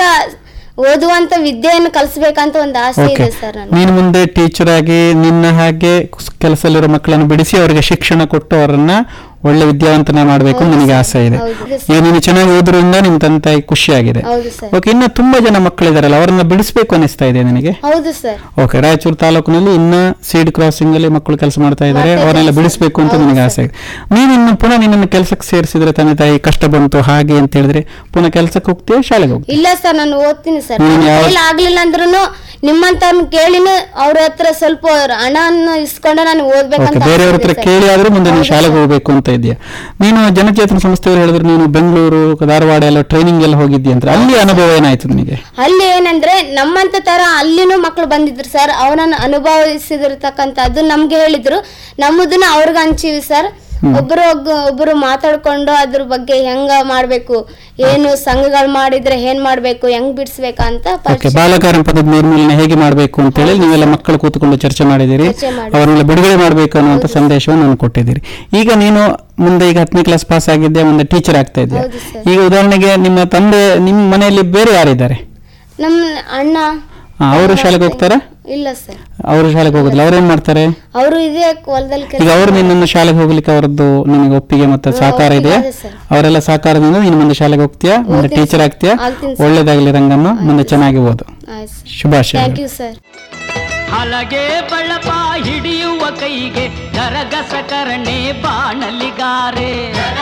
ಓದುವಂತ ವಿದ್ಯೆಯನ್ನು ಕಲಿಸ್ಬೇಕಂತ ಒಂದು ಆಸೆ ಓಕೆ ಇದೆ ಸರ್ ನನ್ಗೆ ನೀನು ಮುಂದೆ ಟೀಚರ್ ಆಗಿ ನಿನ್ನ ಹಾಗೆ ಕೆಲಸದಲ್ಲಿರೋ ಮಕ್ಕಳನ್ನು ಬಿಡಿಸಿ ಅವರಿಗೆ ಶಿಕ್ಷಣ ಕೊಟ್ಟು ಅವರನ್ನ ಒಳ್ಳೆ ವಿದ್ಯಾವಂತನ ಮಾಡಬೇಕು ಹೌದು ನಿನಗೆ ಸರ್. ಆಸೆ ಇದೆ ಹೌದು ಈಗ ನೀನು ಚೆನ್ನಾಗಿ ಓದ್ರಿಂದ ನಿಮ್ ತಂದೆ ತಾಯಿ ಖುಷಿಯಾಗಿದೆ ಹೌದು ಸರ್ ಓಕೆ ಇನ್ನು ತುಂಬಾ ಜನ ಮಕ್ಕಳಿದಾರಲ್ಲ ಅವರನ್ನ ಬಿಡಿಸ್ಬೇಕು ಅನಿಸ್ತಾ ಇದೆ ನಿನಗೆ ಹೌದು ಸರ್ ಓಕೆ ರಾಯಚೂರು ತಾಲೂಕಿನಲ್ಲಿ ಇನ್ನ ಸೀಡ್ ಕ್ರಾಸಿಂಗ್ ಅಲ್ಲಿ ಮಕ್ಕಳು ಕೆಲಸ ಮಾಡ್ತಾ ಇದ್ದಾರೆ ಮಾಡ್ತಾ ಅವರನ್ನೆಲ್ಲ ಇದ್ದಾರೆ ಬಿಡಿಸ್ಬೇಕು ಅಂತ ಹೌದು ನಿನಗೆ ಆಸೆ ಇದೆ ನೀನು ಇನ್ನು ಪುನಃ ನಿನ್ನನ್ನು ಕೆಲಸಕ್ಕೆ ಸೇರಿಸಿದ್ರೆ ತಂದೆ ತಾಯಿ ಕಷ್ಟ ಬಂತು ಹಾಗೆ ಅಂತ ಹೇಳಿದ್ರೆ ಪುನಃ ಕೆಲಸಕ್ಕೆ ಹೋಗ್ತೀಯಾ ಶಾಲೆಗೆ ಹೋಗ್ತೀಯ ಇಲ್ಲ ಸರ್ ನಾನು ಓದ್ತೀನಿ ಸರ್ ನೀನು ನನ್ನ ಯಾವ- ಕೈಲಿ ಆಗ್ಲಿಲ್ಲ ಅಂದ್ರೂ ನಿಮ್ಮಂತ ಕೇಳಿನ ಅವ್ರ ಹತ್ರ ಸ್ವಲ್ಪ ಹಣವನ್ನು ಇಸ್ಕೊಂಡು ನಾನು ಓಕೆ ಓದ್ಬೇಕಂತ ಬೇರೆಯವ್ರ ಹತ್ರ ಆಸೆ ಇದೆ ಕೇಳಿ ಸರ್. ಆದ್ರೂ ಮುಂದೆ ನೀನು ಹೌದು ಶಾಲೆಗೆ ಸರ್. ಹೋಗ್ಬೇಕು ಅಂತ ಇದೆಯಾ ನೀನು ಜನಚೇತನ ಸಂಸ್ಥೆಯವರು ಹೇಳಿದ್ರೆ ನೀನು ಬೆಂಗಳೂರು ಧಾರವಾಡ ಎಲ್ಲ ಟ್ರೈನಿಂಗ್ ಎಲ್ಲ ಹೋಗಿದ್ದೀಯ ಅಂತ ಅಲ್ಲಿ ಅನುಭವ ಏನಾಯ್ತು ನಿನಗೆ ಅಲ್ಲಿ ಏನಂದ್ರೆ ನಮ್ಮಂತ ತರ ಅಲ್ಲಿನೂ ಮಕ್ಕಳು ಬಂದಿದ್ರು ಸರ್ ಅವನನ್ನು ಅನುಭವಿಸಿದಿರ್ತಕ್ಕಂಥದ್ದು ನಮ್ಗೆ ಹೇಳಿದ್ರು ನಮ್ಮದನ್ನ ಅವ್ರಿಗೆ ಹಂಚಿವಿ ಸರ್ ಒಬ್ರು ಒಗ್- ಒಬ್ರು ಮಾತಾಡ್ಕೊಂಡು ಅದ್ರ ಬಗ್ಗೆ ಹೆಂಗ ಮಾಡ್ಬೇಕು ಏನು ಸಂಘಗಳು ಮಾಡಿದ್ರೆ ಏನ್ ಮಾಡ್ಬೇಕು ಹೆಂಗ್ ಬಿಡಿಸ್ಬೇಕಂತ ಓಕೆ ಪರಿಚಯ- ಬಾಲಕಾರ್ಯ ಪದದ ನಿರ್ಮೂಲನೆ ಹೇಗೆ ಮಾಡಬೇಕು ಅಂತ ಹೇಳಿ ನೀವೆಲ್ಲ ಮಕ್ಕಳು ಕೂತ್ಕೊಂಡು ಚರ್ಚೆ ಮಾಡಿದ್ದೀರಿ ಚರ್ಚೆ ಮಾಡಿ. ಅವರನ್ನೆಲ್ಲ ಬಿಡುಗಡೆ ಮಾಡಬೇಕು ಅನ್ನುವಂಥ ಸಂದೇಶವನ್ನು ನಾನು ಕೊಟ್ಟಿದ್ದೀರಿ ಈಗ ನೀನು ಮುಂದೆ ಈಗ ಹತ್ತನೇ ಕ್ಲಾಸ್ ಪಾಸ್ ಆಗಿದ್ದೆ ಮುಂದೆ ಟೀಚರ್ ಆಗ್ತಾ ಇದೆಯಾ ಹೌದು ಸರ್. ಈಗ ಉದಾಹರಣೆಗೆ ನಿಮ್ಮ ತಂದೆ ನಿಮ್ಮ ಮನೆಯಲ್ಲಿ ಬೇರೆ ಯಾರಿದ್ದಾರೆ ನಮ್ ಅಣ್ಣ ಆ, ಅವರು ಶಾಲೆಗೆ ಹೋಗ್ತಾರಾ ಇಲ್ಲ ಸರ್ ಅವರು ಶಾಲೆಗೆ ಹೋಗುದಿಲ್ಲ ಅವ್ರೇನ್ ಮಾಡ್ತಾರೆ ಅವರು ಇದೇ ಹೊಲದಲ್ಲಿ ಈಗ ಅವರು ನಿನ್ನನ್ನು ಶಾಲೆಗೆ ಹೋಗ್ಲಿಕ್ಕೆ ಅವರದ್ದು ನಿನಗೆ ಒಪ್ಪಿಗೆ ಮತ್ತು ಸಹಕಾರ ಇದೆಯಾ ಇದೆ ಸರ್. ಅವರೆಲ್ಲ ಸಹಕಾರದಿಂದ ನೀನು ಮುಂದೆ ಶಾಲೆಗೆ ಹೋಗ್ತೀಯಾ ಮುಂದೆ ಹೋಗ್ತೀನಿ ಟೀಚರ್ ಸರ್. ಆಗ್ತೀಯಾ ಆಗ್ತೀನಿ ಸರ್. ಒಳ್ಳೇದಾಗ್ಲಿ ರಂಗಮ್ಮ ಮುಂದೆ ಚೆನ್ನಾಗಿ ಓದು ಆಯ್ತು ಸರ್ ಶುಭಾಶಯ ಥ್ಯಾಂಕ್ ಯು ಸರ್ ಹಲಗೆ ಬಳಪ ಹಿಡಿಯುವ ಕೈಗೆ ಗರಗಸ ಕರಣೆ ಬಾಣಲಿಗಾರೆ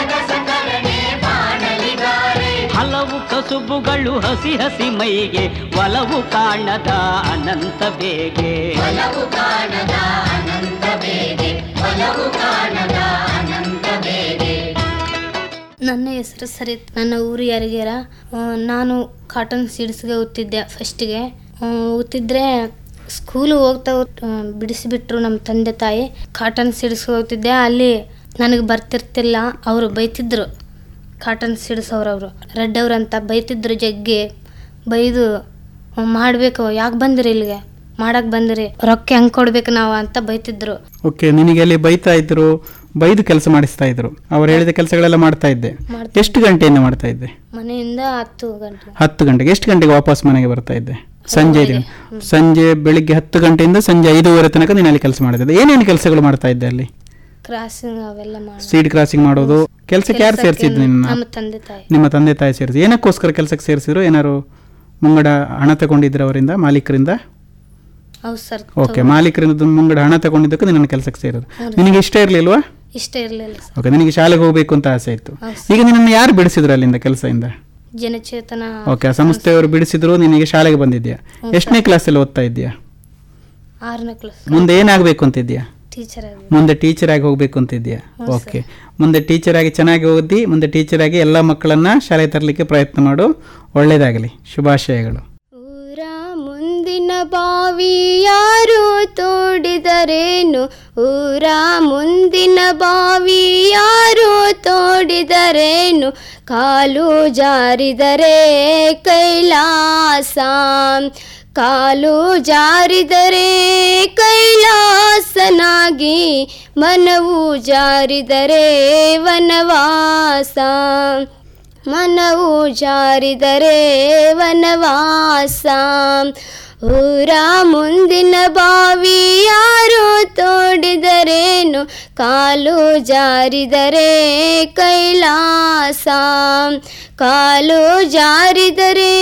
ಹಲವು ಕಸುಬುಗಳು ಹಸಿ ಹಸಿ ಮೈಗೆ ಒಲವು ಕಾಣದ ಅನಂತ ಬೇಗೆ ನನ್ನ ಹೆಸರು ಸರಿತ್ ನನ್ನ ಊರು ಯಾರಿಗೆರ ನಾನು ಕಾಟನ್ ಸೀಡ್ಸ್ಗೆ ಓದ್ತಿದ್ದೆ ಫಸ್ಟಿಗೆ ಓದ್ತಿದ್ರೆ ಸ್ಕೂಲು ಹೋಗ್ತಾ ಹೋಗ್ತಾ, ಆ, ಬಿಡಿಸಿಬಿಟ್ರು ನಮ್ಮ ತಂದೆ ತಾಯಿ ಕಾಟನ್ ಸೀಡ್ಸ್ಗೆ ಹೋಗ್ತಿದ್ದೆ ಅಲ್ಲಿ ನನಗೆ ಬರ್ತಿರ್ತಿಲ್ಲ ಅವರು ಬೈತಿದ್ರು ಕಾಟನ್ ಸೀಡ್ಸೋರವರು ರೆಡ್ಡವ್ರು ಅಂತ ಬೈತಿದ್ರು ಜಗ್ಗಿ ಬೈದು ಮಾಡಬೇಕು ಯಾಕೆ ಬಂದಿರಿ ಇಲ್ಲಿಗೆ ಮಾಡಕ್ಕೆ ಬಂದಿರಿ ರೊಕ್ಕ ಹೆಂಗೆ ಕೊಡ್ಬೇಕು ನಾವು ಅಂತ ಬೈತಿದ್ರು ಓಕೆ ನಿನಗೆ ಅಲ್ಲಿ ಬೈತಾ ಇದ್ರು ಬೈದು ಕೆಲಸ ಮಾಡಿಸ್ತಾ ಇದ್ರು ಅವ್ರು ಹೇಳಿದ ಕೆಲಸಗಳೆಲ್ಲ ಮಾಡ್ತಾ ಇದ್ದೆ ಎಷ್ಟು ಗಂಟೆಯಿಂದ ಮಾಡ್ತಾ ಇದ್ದೆ ಮನೆಯಿಂದ ಹತ್ತು ಗಂಟೆ ಹತ್ತು ಗಂಟೆಗೆ ಎಷ್ಟು ಗಂಟೆಗೆ ವಾಪಸ್ ಮನೆಗೆ ಬರ್ತಾ ಇದ್ದೆ ಸಂಜೆ ದಿನ ಸಂಜೆ ಬೆಳಿಗ್ಗೆ ಹತ್ತು ಗಂಟೆಯಿಂದ ಸಂಜೆ ಐದೂವರೆ ತನಕ ನೀನು ಅಲ್ಲಿ ಕೆಲಸ ಮಾಡ್ತಿದ್ದೆ ಏನೇನು ಕೆಲಸಗಳು ಮಾಡ್ತಾ ಇದ್ದೆ ಅಲ್ಲಿ ಕ್ರಾಸಿಂಗ್ ಅವೆಲ್ಲ ಮಾಡಿ ಸೀಡ್ ಕ್ರಾಸಿಂಗ್ ಮಾಡೋದು ಕೆಲಸಕ್ಕೆ ಯಾರು ಸೇರಿಸಿದ್ದು ನಿನ್ನ ನಮ್ಮ ತಂದೆ ತಾಯಿ ನಿಮ್ಮ ತಂದೆ ತಾಯಿ ಸೇರಿಸಿ ಏನಕ್ಕೋಸ್ಕರ ಕೆಲಸಕ್ಕೆ ಸೇರಿಸಿದ್ರು ಏನಾರು ಮುಂಗಡ ಹಣ ತಗೊಂಡಿದ್ರ ಅವರಿಂದ ಮಾಲೀಕರಿಂದ ಹೌದು ಸರ್ ಓಕೆ ಮಾಲೀಕರಿಂದ ಮುಂಗಡ ಹಣ ತಗೊಂಡಿದ್ದಕ್ಕೆ ನಿನ್ನ ಕೆಲಸಕ್ಕೆ ಸೇರೋದು ನಿನಗೆ ಇಷ್ಟ ಇರಲಿಲ್ವಾ ಇಷ್ಟ ಇರಲಿಲ್ಲ ಸರ್ ಓಕೆ ನಿನಗೆ ಶಾಲೆಗೆ ಹೋಗ್ಬೇಕು ಅಂತ ಆಸೆ ಇತ್ತು ಹೌದು ಈಗ ನಿನ್ನನ್ನು ಯಾರು ಬಿಡಿಸಿದ್ರು ಅಲ್ಲಿಂದ ಕೆಲಸದಿಂದ ಜನಚೇತನ ಓಕೆ ಆ ಸಂಸ್ಥೆಯವರು ಬಿಡಿಸಿದ್ರು ನಿನಗೆ ಶಾಲೆಗೆ ಬಂದಿದ್ಯಾ ಹ್ಮ್. ಎಷ್ಟನೇ ಕ್ಲಾಸಲ್ಲಿ ಓದ್ತಾ ಇದ್ಯಾ ಆರನೇ ಕ್ಲಾಸ್ ಮುಂದೆ ಏನಾಗಬೇಕು ಅಂತಿದ್ಯಾ ಟೀಚರ್ ಆಗಿ ಮುಂದೆ ಟೀಚರ್ ಆಗಿ ಹೋಗ್ಬೇಕು ಅಂತಿದ್ಯಾ ಹ್ಞೂ ಓಕೆ ಮುಂದೆ ಟೀಚರ್ ಆಗಿ ಚೆನ್ನಾಗಿ ಓದಿ ಮುಂದೆ ಟೀಚರ್ ಆಗಿ ಎಲ್ಲ ಮಕ್ಕಳನ್ನ ಶಾಲೆಗೆ ತರಲಿಕ್ಕೆ ಪ್ರಯತ್ನ ಮಾಡು ಒಳ್ಳೇದಾಗಲಿ ಶುಭಾಶಯಗಳು ಮುಂದಿನ ಬಾವಿ ಯಾರು ತೋಡಿದರೇನು ಊರ ಮುಂದಿನ ಬಾವಿ ಯಾರು ತೋಡಿದರೇನು ಕಾಲು ಜಾರಿದರೆ ಕೈಲಾಸ ಕಾಲು ಜಾರಿದರೆ ಕೈಲಾಸನಾಗಿ ಮನವು ಜಾರಿದರೆ ವನವಾಸ ಮನವು ಜಾರಿದರೆ ವನವಾಸ ಊರ ಮುಂದಿನ ಬಾವಿ ಯಾರು ತೋಡಿದರೇನು ಕಾಲು ಜಾರಿದರೆ ಕೈಲಾಸ ಕಾಲು ಜಾರಿದರೆ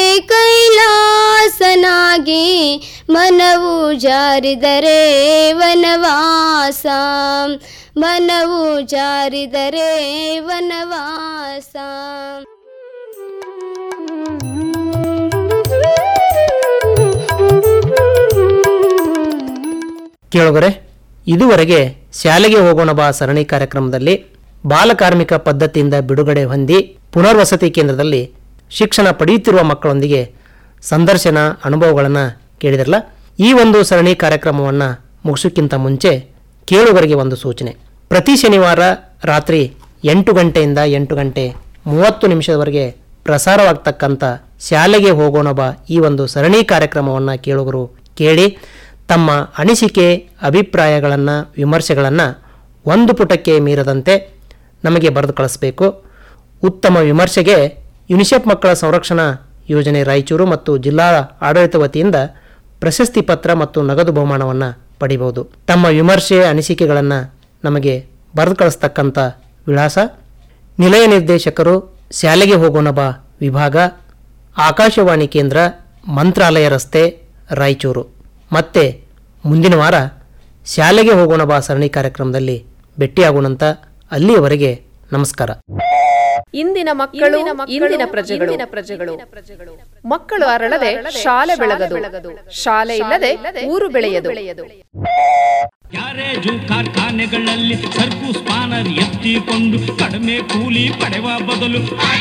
ಕೈಲಾಸನಾಗಿ ಮನವು ಜಾರಿದರೆ ವನವಾಸ ಮನವು ಜಾರಿದರೆ ವನವಾಸ ಕೇಳುಗರೆ ಇದುವರೆಗೆ ಶಾಲೆಗೆ ಹೋಗೋಣ ಬಾ ಸರಣಿ ಕಾರ್ಯಕ್ರಮದಲ್ಲಿ ಬಾಲಕಾರ್ಮಿಕ ಪದ್ಧತಿಯಿಂದ ಬಿಡುಗಡೆ ಹೊಂದಿ ಪುನರ್ವಸತಿ ಕೇಂದ್ರದಲ್ಲಿ ಶಿಕ್ಷಣ ಪಡೆಯುತ್ತಿರುವ ಮಕ್ಕಳೊಂದಿಗೆ ಸಂದರ್ಶನ ಅನುಭವಗಳನ್ನು ಕೇಳಿದ್ರಲ್ಲ ಈ ಒಂದು ಸರಣಿ ಕಾರ್ಯಕ್ರಮವನ್ನು ಮುಗಿಸೋಕ್ಕಿಂತ ಮುಂಚೆ ಕೇಳುಗರಿಗೆ ಒಂದು ಸೂಚನೆ ಪ್ರತಿ ಶನಿವಾರ ರಾತ್ರಿ ಎಂಟು ಗಂಟೆಯಿಂದ ಎಂಟು ಗಂಟೆ ಮೂವತ್ತು ನಿಮಿಷದವರೆಗೆ ಪ್ರಸಾರವಾಗ್ತಕ್ಕಂಥ ಶಾಲೆಗೆ ಹೋಗೋಣ ಬಾ ಈ ಒಂದು ಸರಣಿ ಕಾರ್ಯಕ್ರಮವನ್ನು ಕೇಳುಗರು ಕೇಳಿ ತಮ್ಮ ಅನಿಸಿಕೆ ಅಭಿಪ್ರಾಯಗಳನ್ನು ವಿಮರ್ಶೆಗಳನ್ನು ಒಂದು ಪುಟಕ್ಕೆ ಮೀರದಂತೆ ನಮಗೆ ಬರೆದು ಕಳಿಸಬೇಕು ಉತ್ತಮ ವಿಮರ್ಶೆಗೆ ಯುನಿಸೆಫ್ ಮಕ್ಕಳ ಸಂರಕ್ಷಣಾ ಯೋಜನೆ ರಾಯಚೂರು ಮತ್ತು ಜಿಲ್ಲಾ ಆಡಳಿತ ವತಿಯಿಂದ ಪ್ರಶಸ್ತಿ ಪತ್ರ ಮತ್ತು ನಗದು ಬಹುಮಾನವನ್ನು ಪಡಿಬಹುದು ತಮ್ಮ ವಿಮರ್ಶೆ ಅನಿಸಿಕೆಗಳನ್ನು ನಮಗೆ ಬರೆದು ಕಳಿಸ್ತಕ್ಕಂಥ ವಿಳಾಸ ನಿಲಯ ನಿರ್ದೇಶಕರು ಶಾಲೆಗೆ ಹೋಗೋಣ ಬಾ ವಿಭಾಗ ಆಕಾಶವಾಣಿ ಕೇಂದ್ರ ಮಂತ್ರಾಲಯ ರಸ್ತೆ ರಾಯಚೂರು ಮತ್ತೆ ಮುಂದಿನ ವಾರ ಶಾಲೆಗೆ ಹೋಗೋಣ ಬಾ ಸರಣಿ ಕಾರ್ಯಕ್ರಮದಲ್ಲಿ ಭೇಟಿಯಾಗೋಣಂತ ಅಲ್ಲಿಯವರೆಗೆ ನಮಸ್ಕಾರ ಇಂದಿನ ಮಕ್ಕಳು ಇಂದಿನ ಪ್ರಜೆಗಳು ಪ್ರಜೆಗಳು ಮಕ್ಕಳು ಅರಳದೆ ಶಾಲೆ ಬೆಳಗದು ಶಾಲೆ ಇಲ್ಲದೆ ಊರು ಬೆಳೆಯದು ಗ್ಯಾರೇಜು ಕಾರ್ಖಾನೆಗಳಲ್ಲಿ ಸರಕು ಸ್ಪಾನರ್ ಎತ್ತಿಕೊಂಡು ಕಡಿಮೆ ಕೂಲಿ ಪಡೆವ ಬದಲು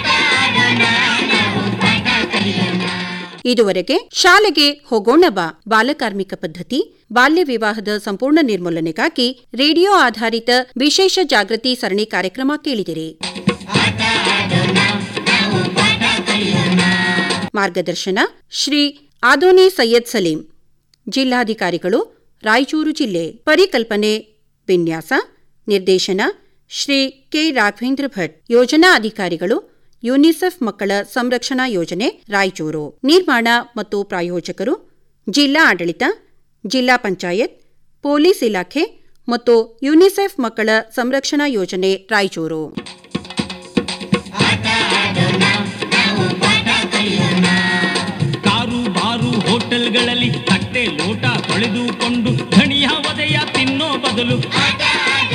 ಇದುವರೆಗೆ ಶಾಲೆಗೆ ಹೋಗೋಣ ಬಾ ಬಾಲಕಾರ್ಮಿಕ ಪದ್ಧತಿ ಬಾಲ್ಯ ವಿವಾಹದ ಸಂಪೂರ್ಣ ನಿರ್ಮೂಲನೆಗಾಗಿ ರೇಡಿಯೋ ಆಧಾರಿತ ವಿಶೇಷ ಜಾಗೃತಿ ಸರಣಿ ಕಾರ್ಯಕ್ರಮ ಕೇಳಿದಿರಿ ಮಾರ್ಗದರ್ಶನ ಶ್ರೀ ಆದೋನಿ ಸೈಯದ್ ಸಲೀಂ ಜಿಲ್ಲಾಧಿಕಾರಿಗಳು ರಾಯಚೂರು ಜಿಲ್ಲೆ ಪರಿಕಲ್ಪನೆ ವಿನ್ಯಾಸ ನಿರ್ದೇಶನ ಶ್ರೀ ಕೆ ರಾಘವೇಂದ್ರ ಭಟ್ ಯೋಜನಾ ಅಧಿಕಾರಿಗಳು ಯುನಿಸೆಫ್ ಮಕ್ಕಳ ಸಂರಕ್ಷಣಾ ಯೋಜನೆ ರಾಯಚೂರು ನಿರ್ಮಾಣ ಮತ್ತು ಪ್ರಾಯೋಜಕರು ಜಿಲ್ಲಾ ಆಡಳಿತ ಜಿಲ್ಲಾ ಪಂಚಾಯತ್ ಪೊಲೀಸ್ ಇಲಾಖೆ ಮತ್ತು ಯುನಿಸೆಫ್ ಮಕ್ಕಳ ಸಂರಕ್ಷಣಾ ಯೋಜನೆ ರಾಯಚೂರು ಕಾರು ಬಾರು ಹೋಟೆಲ್ಗಳಲ್ಲಿ ತಟ್ಟೆ ಲೋಟ ತೊಳೆದುಕೊಂಡು ಧಣಿಯ ಒದೆಯ ತಿನ್ನೋ ಬದಲು